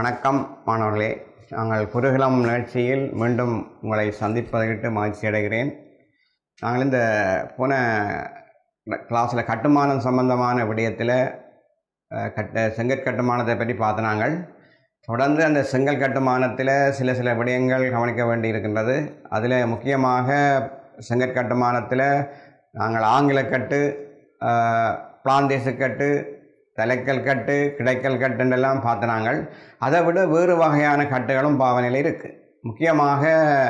வணக்கம் மாணவர்களே நாங்கள் குருகுலம் நிகழ்ச்சியில் மீண்டும் உங்களை சந்திப்பதற்கு மகிழ்ச்சி அடைகிறேன் நாங்கள் இந்த போன கிளாஸில் கட்டுமானம் சம்பந்தமான விடயத்தில் அஹ், கட்ட செங்கற் கட்டுமானத்தை பற்றி பார்த்து நாங்கள் தொடர்ந்து அந்த செங்கல் கட்டுமானத்தில் சில சில விடயங்கள் கவனிக்க வேண்டி இருக்கின்றது அதில் முக்கியமாக செங்கற் கட்டுமானத்தில் நாங்கள் ஆங்கிலக்கட்டு அஹ், பிளாந்தேசு கட்டு தலைக்கல் கட்டு கிடைக்கல் கட்டுன்றெல்லாம் பார்த்து நாங்கள் அதை விட வேறு வகையான கட்டுகளும் பாவனையில் இருக்குது முக்கியமாக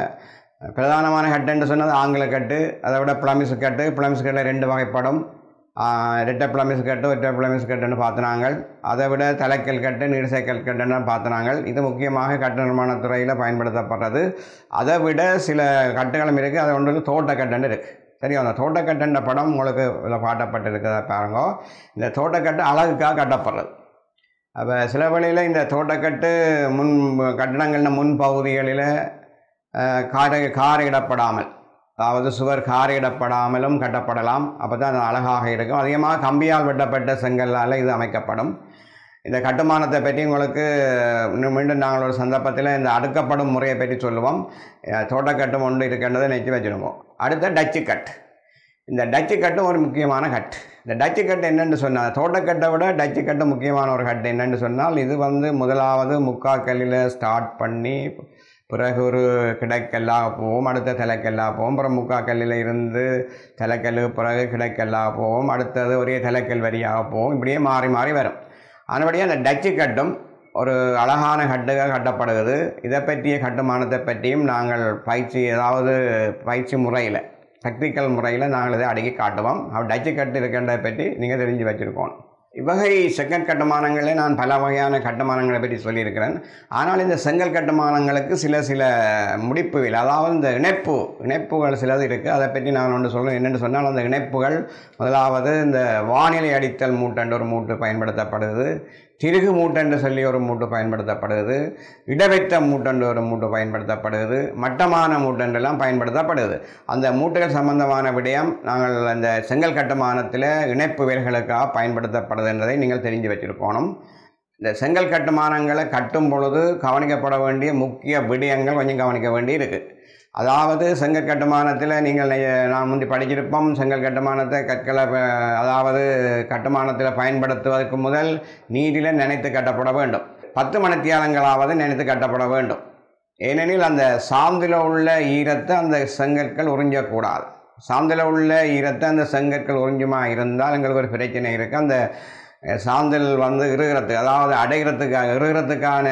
பிரதானமான கட்டுன்னு சொன்னது ஆங்கில கட்டு அதை விட பிளமிஸ் கட்டு பிளமிஸ் கட்டில் ரெண்டு வகைப்படும் ஆஹ், ரெட்டை பிளமிஸ் கட்டு ஒற்றை பிளமிஸ் கட்டுன்னு பார்த்து நாங்கள் அதை விட தலைக்கல் கட்டு நீர்சைக்கல் கட்டுன்னு பார்த்து நாங்கள் இது முக்கியமாக கட்டு நிர்மாணத் துறையில் பயன்படுத்தப்படுறது அதை விட சில கட்டுகளும் இருக்குது அது ஒன்று தோட்ட கட்டுன்னு இருக்குது தெரியும் அந்த தோட்டக்கட்டுன்ற படம் உங்களுக்கு இதில் காட்டப்பட்டிருக்கிறத பாருங்க இந்த தோட்டக்கட்டு அழகுக்காக கட்டப்படுறது அப்போ சில வழியில் இந்த தோட்டக்கட்டு முன் கட்டடங்களின் முன் பகுதிகளில் அஹ், காரை காரையிடப்படாமல் அதாவது சுவர் காரையிடப்படாமலும் கட்டப்படலாம் அப்போ தான் அது அழகாக இருக்கும் அதிகமாக கம்பியால் வெட்டப்பட்ட செங்கல்லால் இது அமைக்கப்படும் இந்த கட்டுமானத்தை பற்றி உங்களுக்கு இன்னும் மீண்டும் நாங்கள் ஒரு சந்தர்ப்பத்தில் இந்த அடுக்கப்படும் முறையை பற்றி சொல்லுவோம் அஹ், தோட்டக்கட்டும் ஒன்று இருக்கின்றதை நினச்சி வச்சுருவோம் அடுத்த டச்சு கட் இந்த டச்சு கட்டும் ஒரு முக்கியமான கட் இந்த டச்சு கட்டு என்னென்னு சொன்னால் தோட்டக்கட்டை விட டச்சு கட்டு முக்கியமான ஒரு கட்டு என்னென்னு சொன்னால் இது வந்து முதலாவது முக்காக்கல்லில் ஸ்டார்ட் பண்ணி பிறகு ஒரு கிடைக்கல்லாக போவோம் அடுத்த தலைக்கல்லாக போவோம் அப்புறம் முக்காக்கல்லில் இருந்து தலைக்கல் பிறகு கிடைக்கல்லாக போவோம் அடுத்தது ஒரே தலைக்கல் வரியாக போவோம் இப்படியே மாறி மாறி வரும் அதன்படியே அந்த டச்சு கட்டும் ஒரு அழகான கட்டுக கட்டப்படுகிறது இதை பற்றிய கட்டுமானத்தை பற்றியும் நாங்கள் பயிற்சி ஏதாவது பயிற்சி முறையில் டெக்னிக்கல் முறையில் நாங்கள் இதை அடக்கி காட்டுவோம் அவர் டச்சு கட்டு இருக்கின்றதை பற்றி நீங்கள் தெரிஞ்சு வச்சுருக்கோம் இவ்வகை செங்கல் கட்டுமானங்களில் நான் பல வகையான கட்டுமானங்களை பற்றி சொல்லியிருக்கிறேன் ஆனால் இந்த செங்கல் கட்டுமானங்களுக்கு சில சில முடிப்புகள் அதாவது இந்த இணைப்பு இணைப்புகள் சிலது இருக்குது அதை பற்றி நான் ஒன்று சொல்கிறேன் என்னென்னு சொன்னால் அந்த இணைப்புகள் முதலாவது இந்த வானிலை அடித்தல் மூட்டன்ற ஒரு மூட்டு பயன்படுத்தப்படுது திருகு மூட்டென்று சொல்லி ஒரு மூட்டு பயன்படுத்தப்படுது இடவைத்த மூட்டென்று ஒரு மூட்டு பயன்படுத்தப்படுது மட்டமான மூட்டென்றெல்லாம் பயன்படுத்தப்படுது அந்த மூட்டுகள் சம்பந்தமான விடயம் நாங்கள் அந்த செங்கல் கட்டுமானத்தில் இணைப்பு வேல்களுக்காக பயன்படுத்தப்படுது என்பதை நீங்கள் தெரிஞ்சு வச்சிருக்கணும் இந்த செங்கல் கட்டுமானங்களை கட்டும் பொழுது கவனிக்கப்பட வேண்டிய முக்கிய விடயங்கள் கொஞ்சம் கவனிக்க வேண்டி இருக்குது அதாவது செங்கல் கட்டுமானத்தில் நீங்கள் நெ- நான் முந்தி படிச்சிருப்போம் செங்கல் கட்டுமானத்தை கற்களை ப- அதாவது கட்டுமானத்தில் பயன்படுத்துவதற்கு முதல் நீரில் நினைத்து கட்டப்பட வேண்டும் பத்து மணித்தியாலங்களாவது நினைத்து கட்டப்பட வேண்டும் ஏனெனில் அந்த சாந்தில் உள்ள ஈரத்தை அந்த செங்கற்கள் உறிஞ்சக்கூடாது சாந்தில் உள்ள ஈரத்தை அந்த செங்கற்கள் உறிஞ்சுமா இருந்தால் எங்களுக்கு ஒரு பிரச்சனை இருக்குது அந்த அஹ், சாந்தல் வந்து இறுகிறதுக்கு அதாவது அடைகிறதுக்காக இறுகிறதுக்கான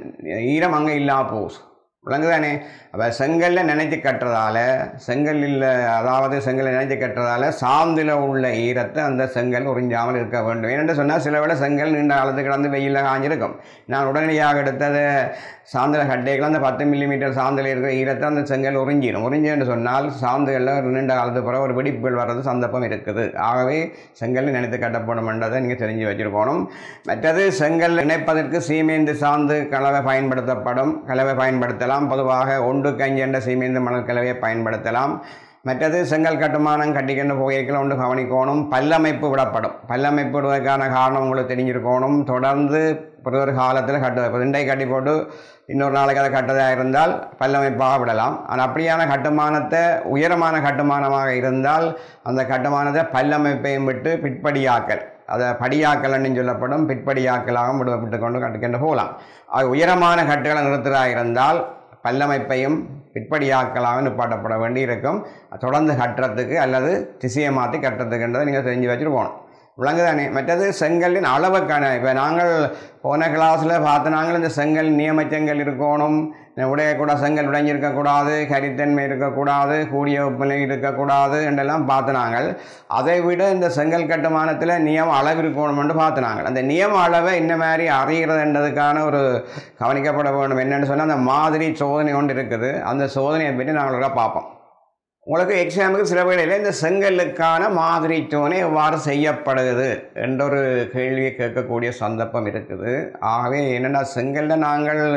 ஈரம் அங்கே இல்லாம போகுது விளங்குதானே அப்போ செங்கல்ல நினைச்சு கட்டுறதால செங்கல்லில் அதாவது செங்கல்ல நினைச்சு கட்டுறதால சாந்தில் உள்ள ஈரத்தை அந்த செங்கல் உறிஞ்சாமல் இருக்க வேண்டும் ஏனென்று சொன்னால் சில விட செங்கல் நீண்ட காலத்துக்கு கிடந்து வெயிலில் காஞ்சிருக்கும் நான் உடனடியாக எடுத்தது சாந்தில் கட்டைகள் அந்த பத்து மில்லிமீட்டர் சாந்தில் இருக்கிற ஈரத்தை அந்த செங்கல் உறிஞ்சிடும் உறிஞ்சுன்னு சொன்னால் சாந்துகளில் ஒரு நீண்ட காலத்துக்கு பிறகு ஒரு வெடிப்புகள் வர்றது சந்தர்ப்பம் இருக்குது ஆகவே செங்கல் நினைத்து கட்டப்படும் என்றதை நீங்கள் தெரிஞ்சு வச்சிருக்கணும் மற்றது செங்கல் இணைப்பதற்கு சீமேந்து சாந்து கலவை பயன்படுத்தப்படும் கலவை பயன்படுத்தலாம் பொதுவாக ஒன்று கஞ்சி என்ற சீமேந்து மணல் கலவையை பயன்படுத்தலாம் மற்றது செங்கல் கட்டுமானம் கட்டிக்கின்ற புகைகளை ஒன்று கவனிக்கணும் பல்லமைப்பு விடப்படும் பல்லமைப்பு விடுவதற்கான காரணம் உங்களுக்கு தெரிஞ்சிருக்கணும் தொடர்ந்து ஒரு ஒரு காலத்தில் கட்டு இப்போ ரெண்டை கட்டி போட்டு இன்னொரு நாளைக்கு அதை கட்டதாக இருந்தால் பல்லமைப்பாக விடலாம் ஆனால் அப்படியான கட்டுமானத்தை உயரமான கட்டுமானமாக இருந்தால் அந்த கட்டுமானத்தை பல்லமைப்பையும் விட்டு பிற்படியாக்கல் அதை படியாக்கல்னு சொல்லப்படும் பிற்படியாக்கலாக விடு விட்டு கொண்டு கட்டுக்கின்ற போகலாம் அது உயரமான கட்டுகளை நிறுத்துறதாக இருந்தால் பல்லமைப்பையும் பிற்படியாக்கலாக நிப்பாட்டப்பட வேண்டி இருக்கும் தொடர்ந்து கட்டுறதுக்கு அல்லது திசையை மாற்றி கட்டுறதுக்குன்றதை நீங்கள் தெரிஞ்சு வச்சுட்டு போகணும் விளங்குதானே மற்றது செங்கலின் அளவுக்கான இப்போ நாங்கள் போன கிளாஸில் பார்த்து நாங்கள் இந்த செங்கல் நியமச்செங்கல் இருக்கணும் உடைய கூட செங்கல் உடைஞ்சிருக்கக்கூடாது கரித்தன்மை இருக்கக்கூடாது கூடிய வெப்பநிலை இருக்கக்கூடாது என்றெல்லாம் பார்த்து நாங்கள் அதை விட இந்த செங்கல் கட்டுமானத்தில் நியம அளவு இருக்கணும்னு பார்த்து நாங்கள் அந்த நியம அளவை இந்த மாதிரி அறிகிறதுன்றதுக்கான ஒரு கவனிக்கப்பட வேண்டும் என்னென்னு சொன்னால் அந்த மாதிரி சோதனை ஒன்று இருக்குது அந்த சோதனையை பற்றி நாங்கள் ஒரு பார்ப்போம் உங்களுக்கு எக்ஸாமுக்கு சில வேளையில் இந்த செங்கலுக்கான மாதிரி சோதனை எவ்வாறு செய்யப்படுகிறது என்ற ஒரு கேள்வியை கேட்கக்கூடிய சந்தர்ப்பம் இருக்குது ஆகவே என்னென்னா செங்கலில் நாங்கள்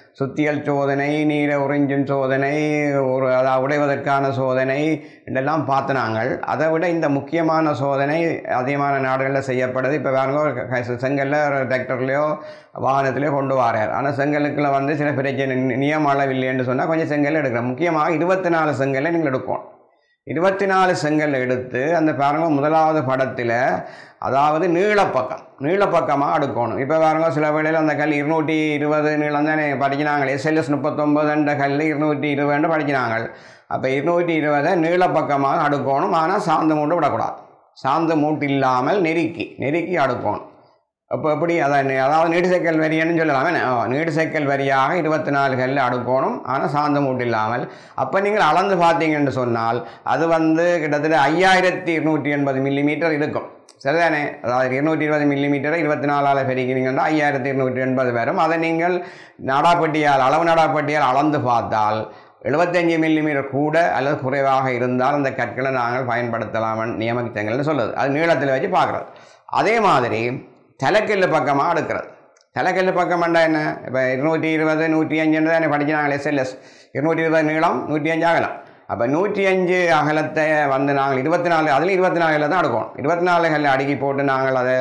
சுத்தியல் சோதனை நீர உறிஞ்சும் சோதனை ஒரு அதாவது உடைவதற்கான சோதனை இதெல்லாம் பார்த்து நாங்கள் அதை விட இந்த முக்கியமான சோதனை அதிகமான நாடுகளில் செய்யப்படுது இப்போ வேறுங்க செங்கல்ல டிராக்டர்லையோ வாகனத்திலையோ கொண்டு வரார் ஆனால் செங்கலுக்குள்ள வந்து சில பிரச்சனை நி- நியம அளவு இல்லைன்னு சொன்னால் கொஞ்சம் செங்கல் எடுக்கிறோம் முக்கியமாக இருபத்தி நாலு செங்கலை நீங்கள் எடுக்கணும் இருபத்தி நாலு செங்கல் எடுத்து அந்த பாருங்க முதலாவது படத்தில் அதாவது நீளப்பக்கம் நீளப்பக்கமாக அடுக்கணும் இப்போ பாருங்க சில வேளையில் அந்த கல் இருநூற்றி இருபது நீளம் தானே படிக்கிறாங்க எஸ்எல்எஸ் முப்பத்தொம்பதுன்ற கல் இருநூற்றி இருபதுன்னு படிக்கிறாங்க அப்போ இருநூற்றி இருபதை நீளப்பக்கமாக அடுக்கணும் ஆனால் சாந்து மூட்டு விடக்கூடாது சாந்து மூட்டு இல்லாமல் நெருக்கி நெருக்கி அடுக்கணும் அப்போ எப்படி அதான் அதாவது நீடு சைக்கிள் வரியன்னு சொல்லலாம் என்ன? ஆ, நீடு சைக்கிள் வரியாக இருபத்தி நாலு கல் அடுக்கணும் ஆனால் சாந்த மூட்டு இல்லாமல் அப்போ நீங்கள் அளந்து பார்த்தீங்கன்னு சொன்னால் அது வந்து கிட்டத்தட்ட ஐயாயிரத்தி இருநூற்றி எண்பது மில்லிமீட்டர் இருக்கும் சரிதானே அதாவது இருநூற்றி இருபது மில்லிமீட்டரை இருபத்தி நாலால் பெருக்கிறீங்கன்னா ஐயாயிரத்தி இருநூற்றி எண்பது வரும் அதை நீங்கள் நாடாப்பட்டியால் அளவு நாடாப்பட்டியால் அளந்து பார்த்தால் எழுபத்தஞ்சு மில்லிமீட்டர் கூட அல்லது குறைவாக இருந்தால் அந்த கற்களை நாங்கள் பயன்படுத்தலாம் நியமித்தங்கள்னு சொல்லுது அது நீளத்தில் வச்சு பார்க்குறது அதே மாதிரி தலைக்கல்லு பக்கமாக எடுக்கிறது தலைக்கல்லு பக்கம்ண்டா என்ன இப்போ இருநூற்றி இருபது நூற்றி அஞ்சுன்னு தானே படிக்கிறாங்க எஸ்எல்எஸ் இருநூற்றி இருபது நீளம் நூற்றி அஞ்சு அகலம் அப்போ நூற்றி அஞ்சு அகலத்தை வந்து நாங்கள் இருபத்தி நாலு அதுலேயும் இருபத்தி நாலு தான் எடுக்கணும் இருபத்தி நாலு கல்ல அடுக்கி போட்டு நாங்கள் அதை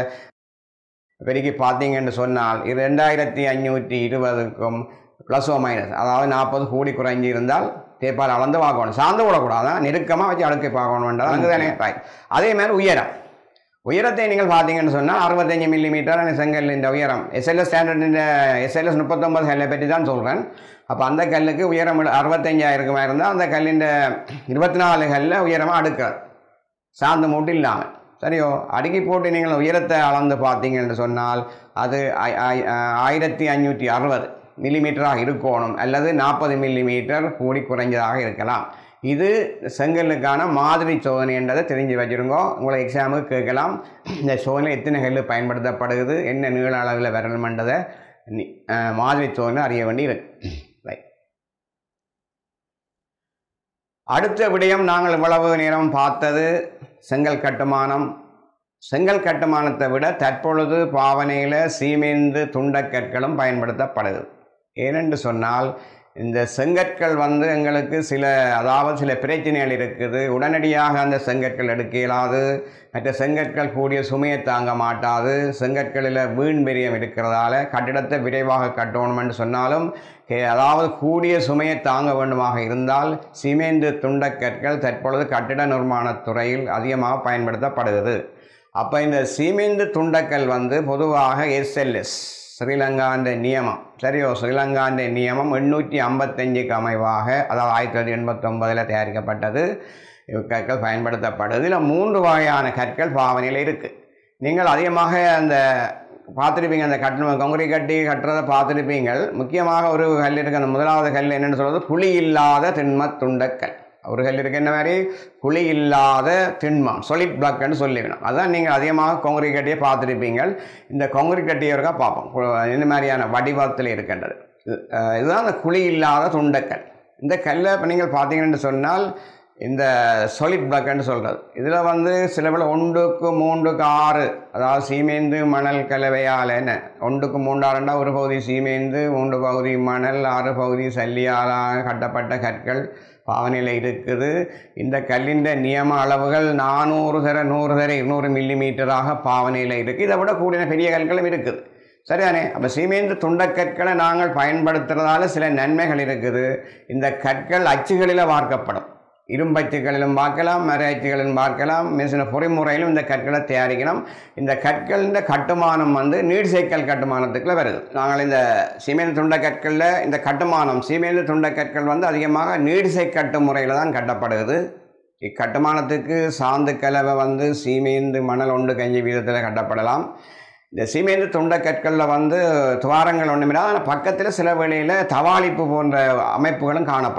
பெருக்கி பார்த்தீங்கன்னு சொன்னால் இது ரெண்டாயிரத்தி அஞ்சூற்றி இருபதுக்கும் ப்ளஸ் ஓ மைனஸ் அதாவது நாற்பது கூடி குறைஞ்சி இருந்தால் தேப்பால் அளந்து பார்க்கணும் சார்ந்து விடக்கூடாது நெருக்கமாக வச்சு அடுக்கி பார்க்கணுன்றது அங்கே தானே ரைட் அதே மாதிரி உயரம் உயரத்தை நீங்கள் பார்த்தீங்கன்னு சொன்னால் அறுபத்தஞ்சு மில்லிமீட்டர் செங்கல் இந்த உயரம் எஸ்எல்எஸ் ஸ்டாண்டர்ட் இந்த எஸ்எல்எஸ் முப்பத்தொம்பது கல்லை பற்றி தான் சொல்கிறேன் அப்போ அந்த கல்லுக்கு உயரம் அறுபத்தஞ்சாயிரமா இருந்தால் அந்த கல்லின் இருபத்தி நாலு கல்ல உயரமாக அடுக்கிறது சார்ந்த மூட்டு இல்லாமல் சரியோ அடுக்கி போட்டு நீங்கள் உயரத்தை அளந்து பார்த்தீங்கன்னு சொன்னால் அது ஐ- ஐ- ஆயிரத்தி அஞ்சூற்றி அறுபது மில்லிமீட்டராக இருக்கணும் அல்லது நாற்பது மில்லிமீட்டர் கூடி குறைஞ்சதாக இருக்கலாம் இது செங்கலுக்கான மாதிரி சோதனை என்றதை தெரிஞ்சு வச்சுருங்கோ உங்களை எக்ஸாமுக்கு கேட்கலாம் இந்த சோதனை எத்தனை கல் பயன்படுத்தப்படுகிறது என்ன நீள அளவில் வரணுமென்றதை நி- அஹ், மாதிரி சோதனை அறிய வேண்டி இருக்கு ரைட் அடுத்த விடயம் நாங்கள் இவ்வளவு நேரம் பார்த்தது செங்கல் கட்டுமானம் செங்கல் கட்டுமானத்தை விட தற்பொழுது பாவனையில் சீமெந்து துண்டக்கற்களும் பயன்படுத்தப்படுது ஏனென்று சொன்னால் இந்த செங்கற்கள் வந்து எங்களுக்கு சில அதாவது சில பிரச்சனைகள் இருக்குது உடனடியாக அந்த செங்கற்கள் எடுக்க இயலாது மற்ற செங்கற்கள் கூடிய சுமையை தாங்க மாட்டாது செங்கற்களில் வீண் பெரியம் இருக்கிறதால கட்டிடத்தை விரைவாக கட்டணும்னு சொன்னாலும் கே- அதாவது கூடிய சுமையை தாங்க வேண்டுமாக இருந்தால் சிமெண்ட் துண்டக்கற்கள் தற்பொழுது கட்டிட நிர்மாணத் துறையில் அதிகமாக பயன்படுத்தப்படுகிறது அப்போ இந்த சிமெண்ட் துண்டக்கல் வந்து பொதுவாக எஸ்எல்எஸ் ஸ்ரீலங்காண்ட நியமம் சரியோ ஸ்ரீலங்காண்ட நியமம் எண்ணூற்றி ஐம்பத்தஞ்சுக்கு அமைவாக அதாவது ஆயிரத்தி தொள்ளாயிரத்தி எண்பத்தொம்பதில் தயாரிக்கப்பட்டது கற்கள் பயன்படுத்தப்படுது இதில் மூன்று வகையான கற்கள் பாவனையில் இருக்குது நீங்கள் அதிகமாக அந்த பார்த்துருப்பீங்க அந்த கட்டணம் கொங்கரி கட்டி கட்டுறதை பார்த்துருப்பீங்கள் முக்கியமாக ஒரு கல் இருக்கு அந்த முதலாவது கல் என்னென்னு சொல்கிறது குழி இல்லாத திண்ம துண்டக்கல் ஒரு கல் இருக்கு என்ன மாதிரி குழி இல்லாத திண்மம் solid பிளாக்னு சொல்லிக்கணும் அதான் நீங்கள் அதிகமாக கொங்கரி கட்டியை பார்த்துருப்பீங்கள் இந்த கொங்கரி கட்டியை இருக்கா பார்ப்போம் கு- இந்த மாதிரியான வடிவத்தில் இருக்கின்றது இது- அஹ் இதுதான் அந்த குழி இல்லாத துண்டக்கல் இந்த கல்லை இப்போ நீங்கள் பார்த்தீங்கன்னு சொன்னால் இந்த solid பிளாக்னு சொல்கிறது இதில் வந்து சில பேர் ஒன்றுக்கு மூன்றுக்கு ஆறு அதாவது சீமேந்து மணல் கலவையால் என்ன ஒன்றுக்கு மூன்றாறுண்டா ஒரு பகுதி சீமேந்து மூன்று பகுதி மணல் ஆறு பகுதி சல்லியால் கட்டப்பட்ட கற்கள் பாவனையில் இருக்குது இந்த கல்லின் நியம அளவுகள் நானூறு தர நூறு தர இருநூறு மில்லி மீட்டராக பாவனையில் இருக்குது இதை விட கூடிய பெரிய கற்களும் இருக்குது சரிதானே அப்போ சீமேந்து துண்டக்கற்களை நாங்கள் பயன்படுத்துறதால சில நன்மைகள் இருக்குது இந்த கற்கள் அச்சுகளில் வார்க்கப்படும் இரும்பச்சுகளிலும் பார்க்கலாம் மர அச்சுகளிலும் பார்க்கலாம் மிசின பொறிமுறையிலும் இந்த கற்களை தயாரிக்கணும் இந்த கற்களின் கட்டுமானம் வந்து நீர் சைக்கிள் கட்டுமானத்துக்குள்ள வருது நாங்கள் இந்த சீமேந்து துண்ட கற்களில் இந்த கட்டுமானம் சீமேந்து துண்ட கற்கள் வந்து அதிகமாக நீர்சை கட்டு முறையில் தான் கட்டப்படுகிறது இக்கட்டுமானத்துக்கு சாந்து கலவை வந்து சீமேந்து மணல் ஒன்று கஞ்சி வீதத்தில் கட்டப்படலாம் இந்த சீமேந்து துண்ட கற்களில் வந்து துவாரங்கள் ஒன்றுமில்ல ஆனால் பக்கத்தில் சில வேளையில் தவாளிப்பு போன்ற அமைப்புகளும் காணப்படுது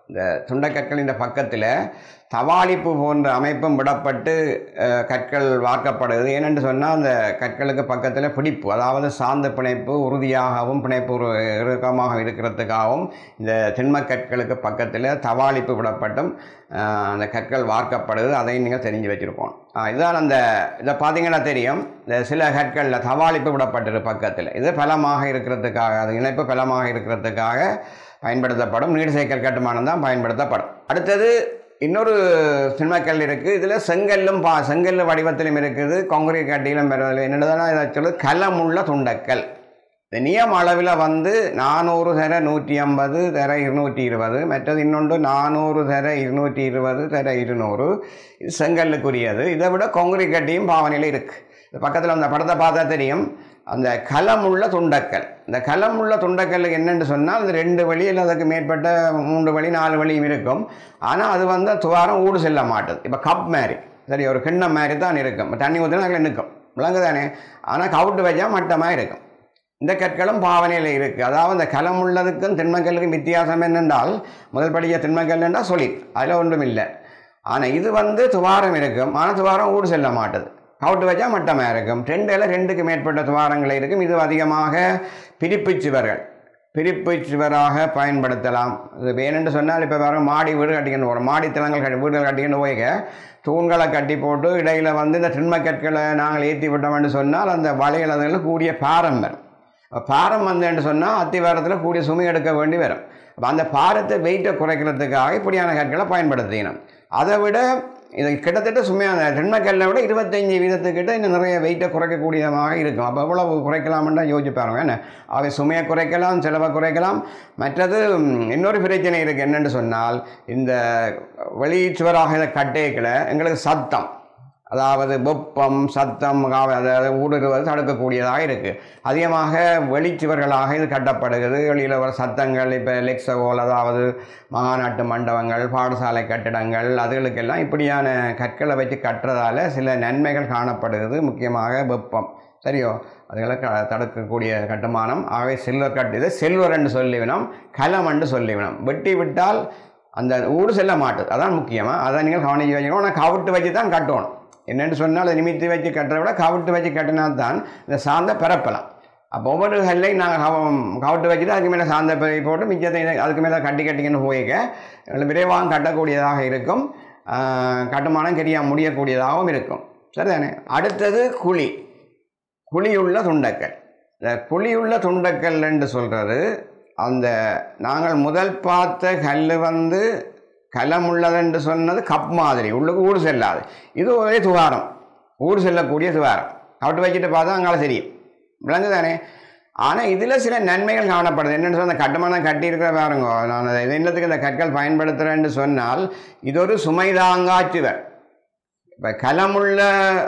இந்த துண்டக்கற்களின் பக்கத்தில் தவாளிப்பு போன்ற அமைப்பும் விடப்பட்டு அஹ், கற்கள் வார்க்கப்படுது ஏனென்று சொன்னால் அந்த கற்களுக்கு பக்கத்தில் பிடிப்பு அதாவது சார்ந்த பிணைப்பு உறுதியாகவும் பிணைப்பு ஒரு இறுக்கமாக இருக்கிறதுக்காகவும் இந்த திண்மக் கற்களுக்கு பக்கத்தில் தவாளிப்பு விடப்பட்டும் அஹ், அந்த கற்கள் வார்க்கப்படுது அதையும் நீங்கள் தெரிஞ்சு வச்சுருக்கோம் இதுதான் அந்த இதை பார்த்தீங்கன்னா தெரியும் இந்த சில கற்களில் தவாளிப்பு விடப்பட்டிரு பக்கத்தில் இது பலமாக இருக்கிறதுக்காக அது இணைப்பு பலமாக இருக்கிறதுக்காக பயன்படுத்தப்படும் நீர்சைக்கல் கட்டுமானம் தான் பயன்படுத்தப்படும் அடுத்தது இன்னொரு சினிமாக்கல் இருக்குது இதில் செங்கல்லும் பா செங்கல் வடிவத்திலும் இருக்குது காங்கிரீட் கட்டியிலும் வருவதில் என்னென்னதான் இதை சொல்லு கலமுள்ள துண்டக்கல் இந்த நியம அளவில் வந்து நானூறு தர நூற்றி ஐம்பது தர இருநூற்றி இருபது மற்றது இன்னொன்று நானூறு தர இருநூற்றி இருபது தர இருநூறு இது செங்கல்லுக்குரியது இதை விட கொங்குரி கட்டியும் பாவனையில் இருக்குது இது பக்கத்தில் அந்த படத்தை பார்த்தா தெரியும் அந்த கலமுள்ள துண்டக்கல் இந்த கலமுள்ள துண்டக்கல்லுக்கு என்னென்னு சொன்னால் அந்த ரெண்டு வழி இல்லை அதுக்கு மேற்பட்ட மூன்று வழி நாலு வழியும் இருக்கும் ஆனால் அது வந்து துவாரம் ஊடு செல்ல மாட்டுது இப்போ கப் மாதிரி சரி ஒரு கிண்ணம் மாதிரி தான் இருக்கும் தண்ணி ஊற்றினா அதில் நிற்கும் விளங்கு தானே ஆனால் கவுட்டு வச்சா மட்டமாக இருக்கும் இந்த கற்களும் பாவனையில் இருக்குது அதாவது இந்த களம் உள்ளதுக்கும் திண்மக்கல்லுக்கும் வித்தியாசம் என்னென்றால் முதல் படிக்க திண்மக்கல் என்றால் சொல்லிட் அதில் ஒன்றும் இல்லை ஆனால் இது வந்து துவாரம் இருக்கும் ஆனால் துவாரம் ஊடு செல்ல மாட்டுது கவுட்டு வச்சா மட்டமாக இருக்கும் ரெண்டில் ரெண்டுக்கு மேற்பட்ட துவாரங்கள் இருக்கும் இது அதிகமாக பிரிப்பு சுவர்கள் பிரிப்பு சுவராக பயன்படுத்தலாம் இது வேணும்னு சொன்னால் இப்போ வேறு மாடி வீடு கட்டிக்கணும் ஒரு மாடி தளங்கள் கட்டி வீடுகள் கட்டிக்கணும் போய்க்க தூண்களை கட்டி போட்டு இடையில வந்து இந்த திண்மக்கற்களை நாங்கள் ஏற்றி விட்டோம்னு சொன்னால் அந்த வளையல் அதுகளில் கூடிய பாரம் வரும் பாரம் வந்தேன்னு சொன்னால் அத்திவாரத்தில் கூடிய சுமை எடுக்க வேண்டி வரும் அப்போ அந்த பாரத்தை வெயிட்டை குறைக்கிறதுக்காக இப்படியான கற்களை பயன்படுத்தினோம் அதை விட இது கிட்டத்தட்ட சுமையான தென்மக்கல்லை விட இருபத்தஞ்சி வீதத்துக்கிட்ட இன்னும் நிறைய வெயிட்டை குறைக்கக்கூடியதாக இருக்கும் அப்போ எவ்வளவு குறைக்கலாம்னு தான் யோசிச்சு பாருங்க என்ன அவை சுமையை குறைக்கலாம் செலவை குறைக்கலாம் மற்றது ம், இன்னொரு பிரச்சனை இருக்குது என்னென்னு சொன்னால் இந்த வெளிச்சுவராக இதை கட்டேக்கில் எங்களுக்கு சத்தம் அதாவது வெப்பம் சத்தம் கா- அதாவது ஊடுருவது தடுக்கக்கூடியதாக இருக்குது அதிகமாக வெளிச்சுவர்களாக இது கட்டப்படுகிறது வெளியில் வர சத்தங்கள் இப்போ லெக்ஸகோல் அதாவது மகாநாட்டு மண்டபங்கள் பாடசாலை கட்டிடங்கள் அதுகளுக்கெல்லாம் இப்படியான கற்களை வச்சு கட்டுறதால சில நன்மைகள் காணப்படுகிறது முக்கியமாக வெப்பம் சரியோ அதுகளை க தடுக்கக்கூடிய கட்டுமானம் ஆகவே செல்வர் கட்டு இது செல்வர் என்று சொல்லிவினோம் களம் என்று சொல்லிவினோம் வெட்டி விட்டால் அந்த ஊடு செல்ல மாட்டுது அதான் முக்கியமாக அதை நீங்கள் கவனிச்சு வச்சுக்கணும் ஆனால் கவிட்டு வச்சு தான் கட்டணும் என்னென்னு சொன்னால் அதை நிமித்தி வச்சு கட்டுறத விட கவிட்டு வச்சு கட்டினா தான் இந்த சாந்த பரப்பலாம் அப்போ ஒவ்வொரு கல்லையும் நாங்கள் கவிட்டு வச்சுட்டு அதுக்கு மேலே சாந்த பரப்பி போட்டு மிச்சத்தை இதை- அதுக்கு மேலே கட்டி கட்டிங்கன்னு போய்க்க எங்களுக்கு விரைவாக கட்டக்கூடியதாக இருக்கும் ஆஹ், கட்டுமானம் கரியா முடியக்கூடியதாகவும் இருக்கும் சரிதானே அடுத்தது குழி குழியுள்ள துண்டக்கல் இந்த குழியுள்ள துண்டக்கல் என்று சொல்கிறது அந்த நாங்கள் முதல் பார்த்த கல் வந்து கலமுள்ளது என்று சொன்னது கப் மாதிரி உள்ளுக்கு ஊடு செல்லாது இது ஒரே துவாரம் ஊடு செல்லக்கூடிய துவாரம் அவட்டு வச்சுட்டு பார்த்தா அங்கால தெரியும் விளங்கு தானே ஆனால் இதில் சில நன்மைகள் காணப்படுது என்னென்னு சொன்னால் கட்டுமானம் கட்டியிருக்கிற பாருங்க நான் அதை இது என்னத்துக்கு இந்த கற்கள் பயன்படுத்துகிறேன்னு சொன்னால் இது ஒரு சுமைதாங்காச்சுவர் இப்போ கலமுள்ள